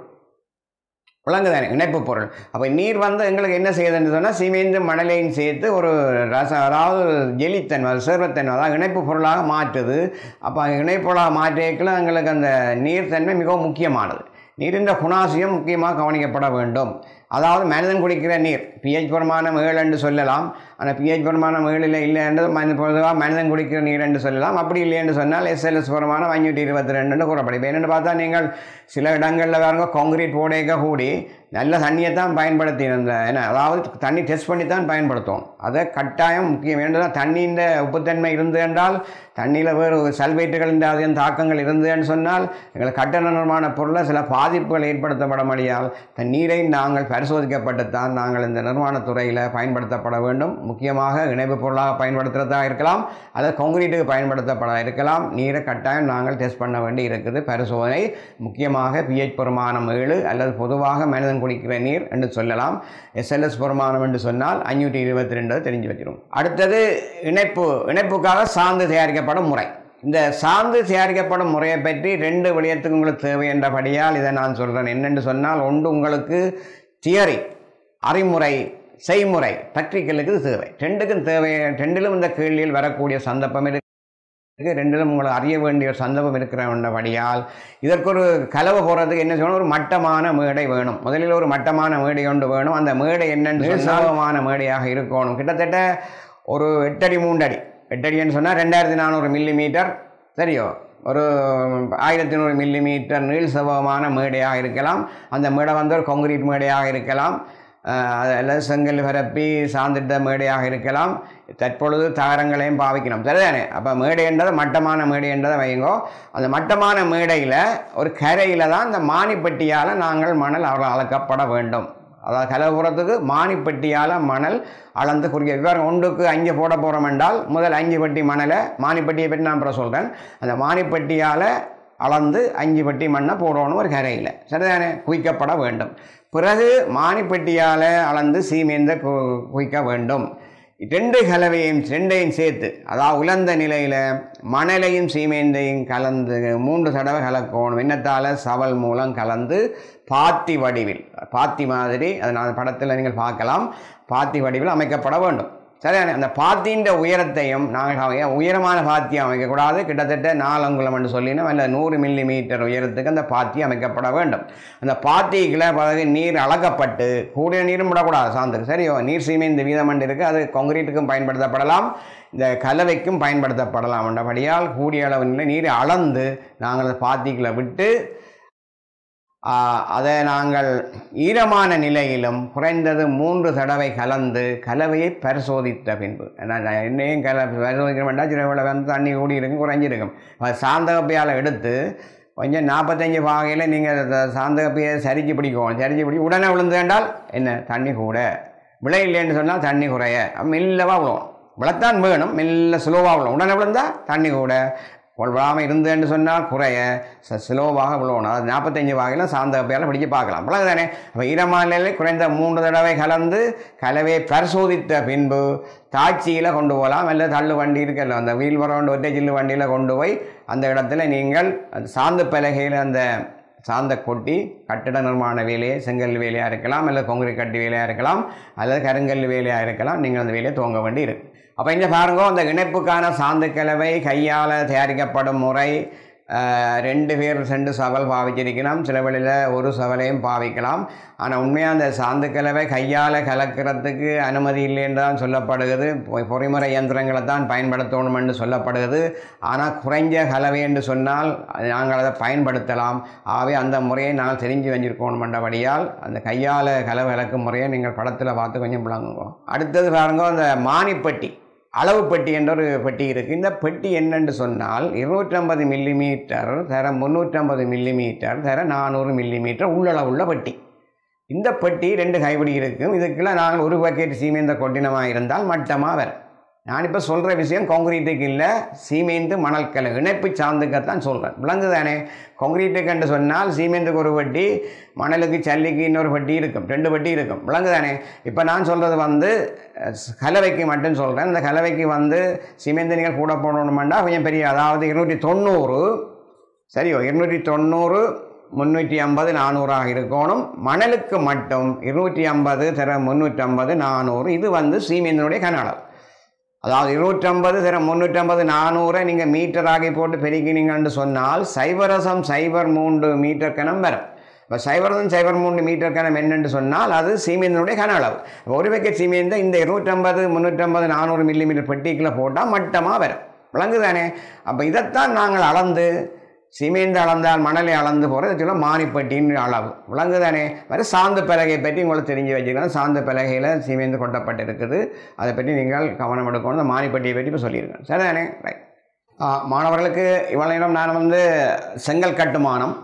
விளங்குதானே இணைப்பு பொருள் அப்போ நீர் வந்து எங்களுக்கு என்ன செய்யுதுன்னு சொன்னால் சீமேந்து மணலையும் சேர்த்து ஒரு ரசம் அதாவது ஜெலித்தன்மை அது சேர்வத்தன்மை அதாவது இணைப்பு பொருளாக மாற்றுது அப்போ இணைப்பொருளாக மாற்றியக்கில் எங்களுக்கு அந்த நீர்த்தன்மை மிகவும் முக்கியமானது நீரின் குணாசியம் முக்கியமாக கவனிக்கப்பட வேண்டும் அதாவது மனிதன் குடிக்கிற நீர் பிஹெச் பெருமானம் ஏழு என்று சொல்லலாம் ஆனால் பிஹெச் பெருமானம் ஏழில் இல்லை என்று மனித பொதுவாக மனிதன் குடிக்கிற நீர் என்று சொல்லலாம் அப்படி இல்லை என்று சொன்னால் எஸ்எல்எஸ் பெருமானம் ஐநூற்றி இருபத்தி ரெண்டுன்னு கூறப்படும் இப்போ என்னென்னு பார்த்தா நீங்கள் சில இடங்களில் பாருங்க காங்கிரீட் போடைக்க கூடி நல்ல தண்ணியை தான் பயன்படுத்தி அந்த என்ன அதாவது தண்ணி டெஸ்ட் பண்ணி தான் பயன்படுத்தும் அதை கட்டாயம் முக்கியம் ஏன்னா தண்ணியின் உப்புத்தன்மை இருந்து என்றால் தண்ணியில் வேறு சல்பேட்டுகளின் அதிகம் தாக்கங்கள் இருந்ததுன்னு சொன்னால் எங்களுக்கு கட்டண நிர்மாண பொருளில் சில பாதிப்புகள் ஏற்படுத்தப்பட முடியாது இந்த நீரை நாங்கள் பரிசோதிக்கப்பட்டுத்தான் நாங்கள் இந்த நிர்மாணத் துறையில் பயன்படுத்தப்பட வேண்டும் முக்கியமாக இணைப்பு பொருளாக பயன்படுத்துகிறதா இருக்கலாம் அல்லது காங்கிரீட்டுக்கு பயன்படுத்தப்பட இருக்கலாம் நீரை கட்டாயம் நாங்கள் டெஸ்ட் பண்ண வேண்டி இருக்குது பரிசோதனை முக்கியமாக பிஹெச் பெருமானம் ஏழு அல்லது பொதுவாக மனிதன் குடிக்கிற நீர் என்று சொல்லலாம் எஸ்எல்எஸ் பெருமானம் என்று சொன்னால் அஞ்சூற்றி இருபத்தி ரெண்டு தெரிஞ்சு வச்சிரும் அடுத்தது இணைப்பு இணைப்புக்காக சார்ந்து தயாரிக்கப்படும் முறை இந்த சார்ந்து தயாரிக்கப்படும் முறையை பற்றி ரெண்டு விடயத்துக்கு உங்களுக்கு தேவை என்றபடியால் இதை நான் சொல்கிறேன் என்னென்று சொன்னால் ஒன்று உங்களுக்கு தியரி அறிமுறை செய்முறை ப்ராக்டிக்கலுக்கு இது தேவை ரெண்டுக்கும் தேவை ரெண்டிலும் இந்த கேள்வியில் வரக்கூடிய சந்தர்ப்பம் இருக்கு இருக்கு ரெண்டிலும் உங்களுக்கு அறிய வேண்டிய ஒரு சந்தர்ப்பம் இருக்கிறபடியால் இதற்கு ஒரு கலவை போடுறதுக்கு என்ன செய்யணும் ஒரு மட்டமான மேடை வேணும் முதலில் ஒரு மட்டமான மேடை ஒன்று வேணும் அந்த மேடை என்னென்னு சொன்னாலமான மேடையாக இருக்கணும் கிட்டத்தட்ட ஒரு எட்டடி மூன்றடி எட்டடின்னு சொன்னால் ரெண்டாயிரத்தி நானூறு மில்லி மீட்டர் சரியோ ஒரு ஆயிரத்தி நூறு மில்லி மீட்டர் நீள் செவ்வகமான மேடையாக இருக்கலாம் அந்த மேடை வந்து ஒரு காங்கிரீட் மேடையாக இருக்கலாம் அஹ் அதில் செங்கல் பரப்பி சார்ந்திட்ட மேடையாக இருக்கலாம் தற்பொழுது தாரங்களையும் பாவிக்கணும் சரிதானே அப்போ மேடைன்றது மட்டமான மேடைன்றதை வைங்கோ அந்த மட்டமான மேடையில் ஒரு கரையில் தான் இந்த மானிப்பட்டியால் நாங்கள் மணல் அவர்கள் அளக்கப்பட வேண்டும் அதாவது கலப்புறத்துக்கு மானிப்பட்டியால் மணல் அளந்து குறிக்க விவரம் ஒன்றுக்கு அஞ்சு போட போகிறோம் என்றால் முதல் அஞ்சு பட்டி மணலை மானிப்பட்டியை பற்றி நான் அப்புறம் சொல்கிறேன் அந்த மானிப்பட்டியால் அளந்து அஞ்சு பட்டி மண்ணை போடணும் ஒரு கரையில் சரிதானே குவிக்கப்பட வேண்டும் பிறகு மானிப்பட்டியால் அளந்து சீமேந்த கு குவிக்க வேண்டும் ரெண்டு கலவையும் ரெண்டையும் சேர்த்து அதாவது உலர்ந்த நிலையில் மணலையும் சீமேந்தையும் கலந்து மூன்று தடவை கலக்கணும் என்னத்தால் சவல் மூலம் கலந்து பாத்தி வடிவில் பாத்தி மாதிரி அதை நான் படத்தில் நீங்கள் பார்க்கலாம் பாத்தி வடிவில் அமைக்கப்பட வேண்டும் சரிதானே அந்த பாத்தியின் உயரத்தையும் நாங்கள் அவை- உயரமான பாத்தி அமைக்கக்கூடாது கிட்டத்தட்ட நாலு அங்குலம் என்று சொல்லினோம் அல்ல நூறு மில்லி மீட்டர் உயரத்துக்கு அந்த பாத்தி அமைக்கப்பட வேண்டும் அந்த பாத்திக்குள்ள பிறகு நீர் அளக்கப்பட்டு கூடிய நீரும் விடக்கூடாது சாந்துக்கு சரியோ நீர் சீமை இந்த வீதம் என்று இருக்குது அது கான்கிரீட்டுக்கும் பயன்படுத்தப்படலாம் இந்த கலவைக்கும் பயன்படுத்தப்படலாம் என்றபடியால் கூடிய அளவு நிலை நீரை அளந்து நாங்கள் அந்த பாத்திக்குள்ள விட்டு ஆ, அதை நாங்கள் ஈரமான நிலையிலும் குறைந்தது மூன்று தடவை கலந்து கலவையை பரிசோதித்த பின்பு நான் நான் என்னையும் கல பரிசோதிக்க வேண்டாம் சில வேளை வந்து தண்ணி கூடி இருக்கும் குறைஞ்சிருக்கும் அது சாந்தகப்பியால் எடுத்து கொஞ்சம் நாற்பத்தஞ்சு பாகையில் நீங்கள் சாந்தகப்பியை சரிச்சு பிடிக்கணும் சரிச்சு பிடி உடனே விழுந்து வேண்டால் என்ன தண்ணி கூட விலை இல்லைன்னு சொன்னால் தண்ணி குறைய மெல்லவாக விழுவும் விழத்தான் வேணும் மெல்ல ஸ்லோவாக விழுவும் உடனே விழுந்தா தண்ணி கூட விழாமல் இருந்துன்னு சொன்னால் குறைய ச ஸ்லோவாக விழுவணும் அது நாற்பத்தஞ்சு வகையில் சாந்த கப்பையால் பிடிச்சு பார்க்கலாம் அவ்வளவு தானே அப்போ ஈரமாநிலையில் குறைந்த மூன்று தடவை கலந்து கலவையை பரிசோதித்த பின்பு தாட்சியில் கொண்டு போகலாம் இல்லை தள்ளு வண்டி இருக்கல அந்த வீல் வரவுண்டு ஒற்றை சில்லு வண்டியில் கொண்டு போய் அந்த இடத்துல நீங்கள் அந்த சாந்து பலகையில் அந்த சாந்த கொட்டி கட்டிட நிர்மாண வேலையை செங்கல் வேலையாக இருக்கலாம் அல்லது கொங்கிரீட் கட்டி வேலையாக இருக்கலாம் அல்லது கருங்கல் வேலையாக இருக்கலாம் நீங்கள் அந்த வேலையை துவங்க வேண்டி இருக்கு அப்போ இங்கே பாருங்க அந்த இணைப்புக்கான சாந்து கலவை கையால் தயாரிக்கப்படும் முறை ஆஹ், ரெண்டு பேர் ரெண்டு சவல் பாவிச்சிருக்கலாம் சில வேளையில் ஒரு சவலையும் பாவிக்கலாம் ஆனால் உண்மையாக அந்த சாந்து கலவை கையால் கலக்கிறதுக்கு அனுமதி இல்லை என்று தான் சொல்லப்படுகிறது பொ- பொறிமுறை இயந்திரங்களை தான் பயன்படுத்தணும் என்று சொல்லப்படுகிறது ஆனால் குறைஞ்ச கலவை என்று சொன்னால் அது நாங்கள் அதை பயன்படுத்தலாம் ஆகவே அந்த முறையை நாங்கள் தெரிஞ்சு வச்சிருக்கணும் என்றபடியால் அந்த கையால் கலவை கலக்கும் முறையை நீங்கள் படத்தில் பார்த்து கொஞ்சம் விளங்குங்க அடுத்தது பாருங்க அந்த மானிப்பட்டி அளவு பெட்டி என்ற ஒரு பெட்டி இருக்குது இந்த பெட்டி என்னென்று சொன்னால் இருநூற்றம்பது மில்லிமீட்டர் தர முந்நூற்றம்பது மில்லிமீட்டர் தர நானூறு மில்லிமீட்டர் உள்ளளவுள்ள பெட்டி இந்த பெட்டி ரெண்டு கைப்பிடி இருக்கும் இதுக்குள்ள நாங்கள் ஒரு பக்கெட் சீமெந்த கொட்டினமாக இருந்தால் மட்டமாக வரும் நான் இப்போ சொல்கிற விஷயம் கான்கிரீட்டுக்கு இல்லை சீமெந்து மணல் கல் இணைப்பு சார்ந்துக்கத்தான் சொல்கிறேன் விளங்கு தானே கான்கிரீட்டுக்கு சொன்னால் சீமெந்துக்கு ஒரு வட்டி மணலுக்கு சல்லிக்கு இன்னொரு வட்டி இருக்கும் ரெண்டு வட்டி இருக்கும் விளங்கு தானே இப்போ நான் சொல்கிறது வந்து அஹ், கலவைக்கு மட்டும் சொல்கிறேன் இந்த கலவைக்கு வந்து சிமெண்ட் நீங்கள் கூட போடணுமெண்டா கொஞ்சம் பெரிய அதாவது இருநூற்றி தொண்ணூறு சரியோ இருநூற்றி தொண்ணூறு முந்நூற்றி ஐம்பது நானூறாக இருக்கணும் மணலுக்கு மட்டும் இருநூற்றி ஐம்பது தர முந்நூற்றி ஐம்பது நானூறு இது வந்து சீமெந்தினுடைய கன அளவு அதாவது இருநூற்றம்பது தர முந்நூற்றம்பது நானூறை நீங்கள் மீட்டராகி போட்டு பெருக்கினீங்கன்னு சொன்னால் சைவரசம் சைபர் மூன்று மீட்டர் கணம் வரும் இப்போ சைவரசம் சைபர் மூன்று மீட்டர் கணம் என்னென்று சொன்னால் அது சீமெந்தினுடைய கன அளவு ஒரு பக்கெட் சீமெந்தை இந்த இருநூற்றம்பது முந்நூற்றம்பது நானூறு மில்லிமீட்டர் பெட்டிக்குள்ளே போட்டால் மட்டமாக வரும் விளங்குதானே அப்போ இதைத்தான் நாங்கள் அளந்து சிமெண்ட் அளந்தால் மணலை அளந்து போகிறது சொல்ல மானிப்பட்டின்னு அளவு விளங்குதானே வேறு சாந்து பலகை பற்றி உங்களுக்கு தெரிஞ்சு வச்சுக்கலாம் சாந்து பலகையில் சிமெண்ட் கொட்டப்பட்டிருக்குது அதை பற்றி நீங்கள் கவனம் எடுக்கணும் இந்த மானிப்பட்டியை பற்றி இப்போ சொல்லியிருக்கேன் சரிதானே ரைட் மாணவர்களுக்கு இவ்வளோ நேரம் நான் வந்து செங்கல் கட்டுமானம்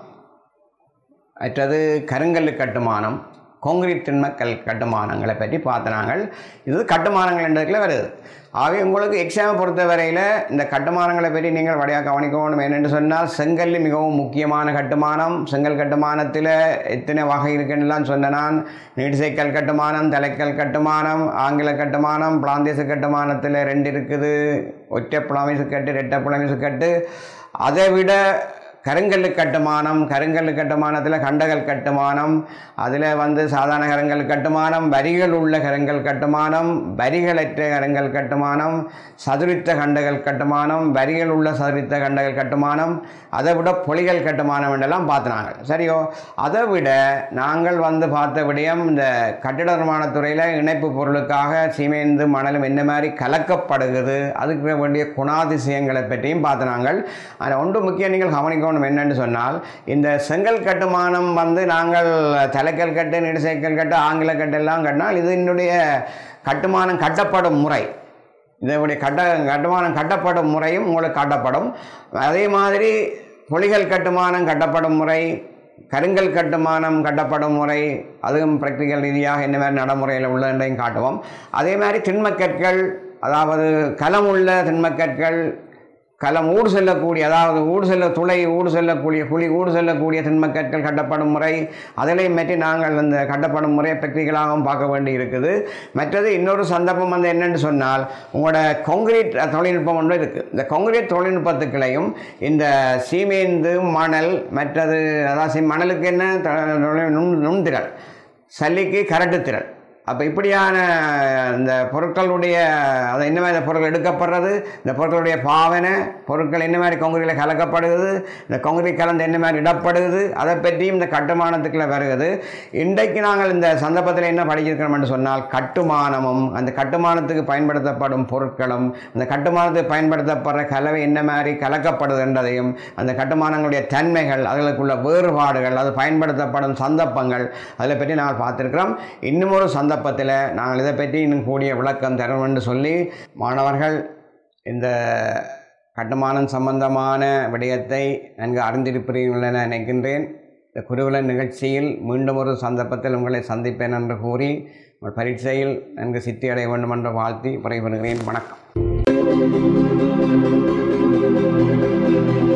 மற்றது கருங்கல் கட்டுமானம் கான்கிரீட் திண்மக்கல் கட்டுமானங்களை பற்றி பார்த்த நாங்கள் இது கட்டுமானங்கள் என்றதுல வருது ஆகவே உங்களுக்கு எக்ஸாமை பொறுத்த வரையில் இந்த கட்டுமானங்களை பற்றி நீங்கள் வடையாக கவனிக்கணும் என்னென்னு சொன்னால் செங்கல் மிகவும் முக்கியமான கட்டுமானம் செங்கல் கட்டுமானத்தில் எத்தனை வகை இருக்குன்னுலாம் சொன்ன நான் நீடிசைக்கல் கட்டுமானம் தலைக்கல் கட்டுமானம் ஆங்கில கட்டுமானம் பிளாந்தேச கட்டுமானத்தில் ரெண்டு இருக்குது ஒற்றை புலமிசு கட்டு ரெட்டை புலமிசு கட்டு அதை விட கருங்கல் கட்டுமானம் கருங்கல் கட்டுமானத்தில் கண்டகல் கட்டுமானம் அதில் வந்து சாதாரண கருங்கல் கட்டுமானம் வரிகள் உள்ள கருங்கல் கட்டுமானம் வரிகளற்ற கருங்கல் கட்டுமானம் சதுரித்த கண்டகல் கட்டுமானம் வரிகள் உள்ள சதுரித்த கண்டகல் கட்டுமானம் அதை விட பொலிகள் கட்டுமானம் என்றெல்லாம் பார்த்தனாங்க சரியோ அதை விட நாங்கள் வந்து பார்த்த விடயம் இந்த கட்டிட நிர்மாணத் துறையில் இணைப்பு பொருளுக்காக சிமெந்து மணலும் என்ன மாதிரி கலக்கப்படுகிறது அதுக்கு வேண்டிய குணாதிசயங்களை பற்றியும் பார்த்தனாங்கள் அதில் ஒன்று முக்கியம் நீங்கள் கவனிக்கணும் என்னன்னு சொன்னால் இந்த செங்கல் கட்டுமானம் வந்து நாங்கள் தலைக்கல் கட்டு நெடுசைக்கல் கட்டு ஆங்கில கட்டு எல்லாம் கட்டினால் இதனுடைய கட்டுமானம் கட்டப்படும் முறை இதனுடைய கட்ட கட்டுமானம் கட்டப்படும் முறையும் உங்களுக்கு காட்டப்படும் அதே மாதிரி பொலிகள் கட்டுமானம் கட்டப்படும் முறை கருங்கல் கட்டுமானம் கட்டப்படும் முறை அதுவும் ப்ராக்டிக்கல் ரீதியாக என்ன மாதிரி நடைமுறையில் உள்ளதையும் காட்டுவோம் அதே மாதிரி திண்மக்கற்கள் அதாவது களம் உள்ள திண்மக்கற்கள் களம் ஊடு செல்லக்கூடிய அதாவது ஊடு செல்ல துளை ஊடு செல்லக்கூடிய குழி ஊடு செல்லக்கூடிய திண்மக்கற்கள் கட்டப்படும் முறை அதிலையும் பற்றி நாங்கள் அந்த கட்டப்படும் முறையை ப்ராக்டிக்கலாகவும் பார்க்க வேண்டி இருக்குது மற்றது இன்னொரு சந்தர்ப்பம் வந்து என்னென்னு சொன்னால் உங்களோட கான்கிரீட் தொழில்நுட்பம் ஒன்று இருக்குது இந்த கான்கிரீட் தொழில்நுட்பத்துக்களையும் இந்த சீமேந்து மணல் மற்றது அதாவது சி- மணலுக்கு என்ன த- நுண் நுண்திரள் சல்லிக்கு கரட்டு திறன் அப்போ இப்படியான இந்த பொருட்களுடைய அதை என்ன மாதிரி பொருட்கள் எடுக்கப்படுறது இந்த பொருட்களுடைய பாவனை பொருட்கள் என்ன மாதிரி கொங்குரியில் கலக்கப்படுகிறது இந்த கொங்குரி கலந்து என்ன மாதிரி இடப்படுகிறது அதை பற்றியும் இந்த கட்டுமானத்துக்குள்ள வருகிறது இன்றைக்கு நாங்கள் இந்த சந்தர்ப்பத்தில் என்ன படிச்சிருக்கிறோம் என்று சொன்னால் கட்டுமானமும் அந்த கட்டுமானத்துக்கு பயன்படுத்தப்படும் பொருட்களும் அந்த கட்டுமானத்துக்கு பயன்படுத்தப்படுற கலவை என்ன மாதிரி கலக்கப்படுது என்றதையும் அந்த கட்டுமானங்களுடைய தன்மைகள் அதுகளுக்குள்ள வேறுபாடுகள் அது பயன்படுத்தப்படும் சந்தர்ப்பங்கள் அதை பற்றி நாங்கள் பார்த்துருக்கிறோம் இன்னும் ஒரு சந்தர்ப்பத்தில் நாங்கள் இதை பற்றி இன்னும் கூடிய விளக்கம் தரும் என்று சொல்லி மாணவர்கள் இந்த கட்டுமானம் சம்பந்தமான விடயத்தை நன்கு அறிந்திருப்பீர்கள் என நினைக்கின்றேன் இந்த குருகுல நிகழ்ச்சியில் மீண்டும் ஒரு சந்தர்ப்பத்தில் உங்களை சந்திப்பேன் என்று கூறி உங்கள் பரீட்சையில் நன்கு சித்தி அடைய வேண்டும் என்று வாழ்த்தி விடைபெறுகிறேன் வணக்கம்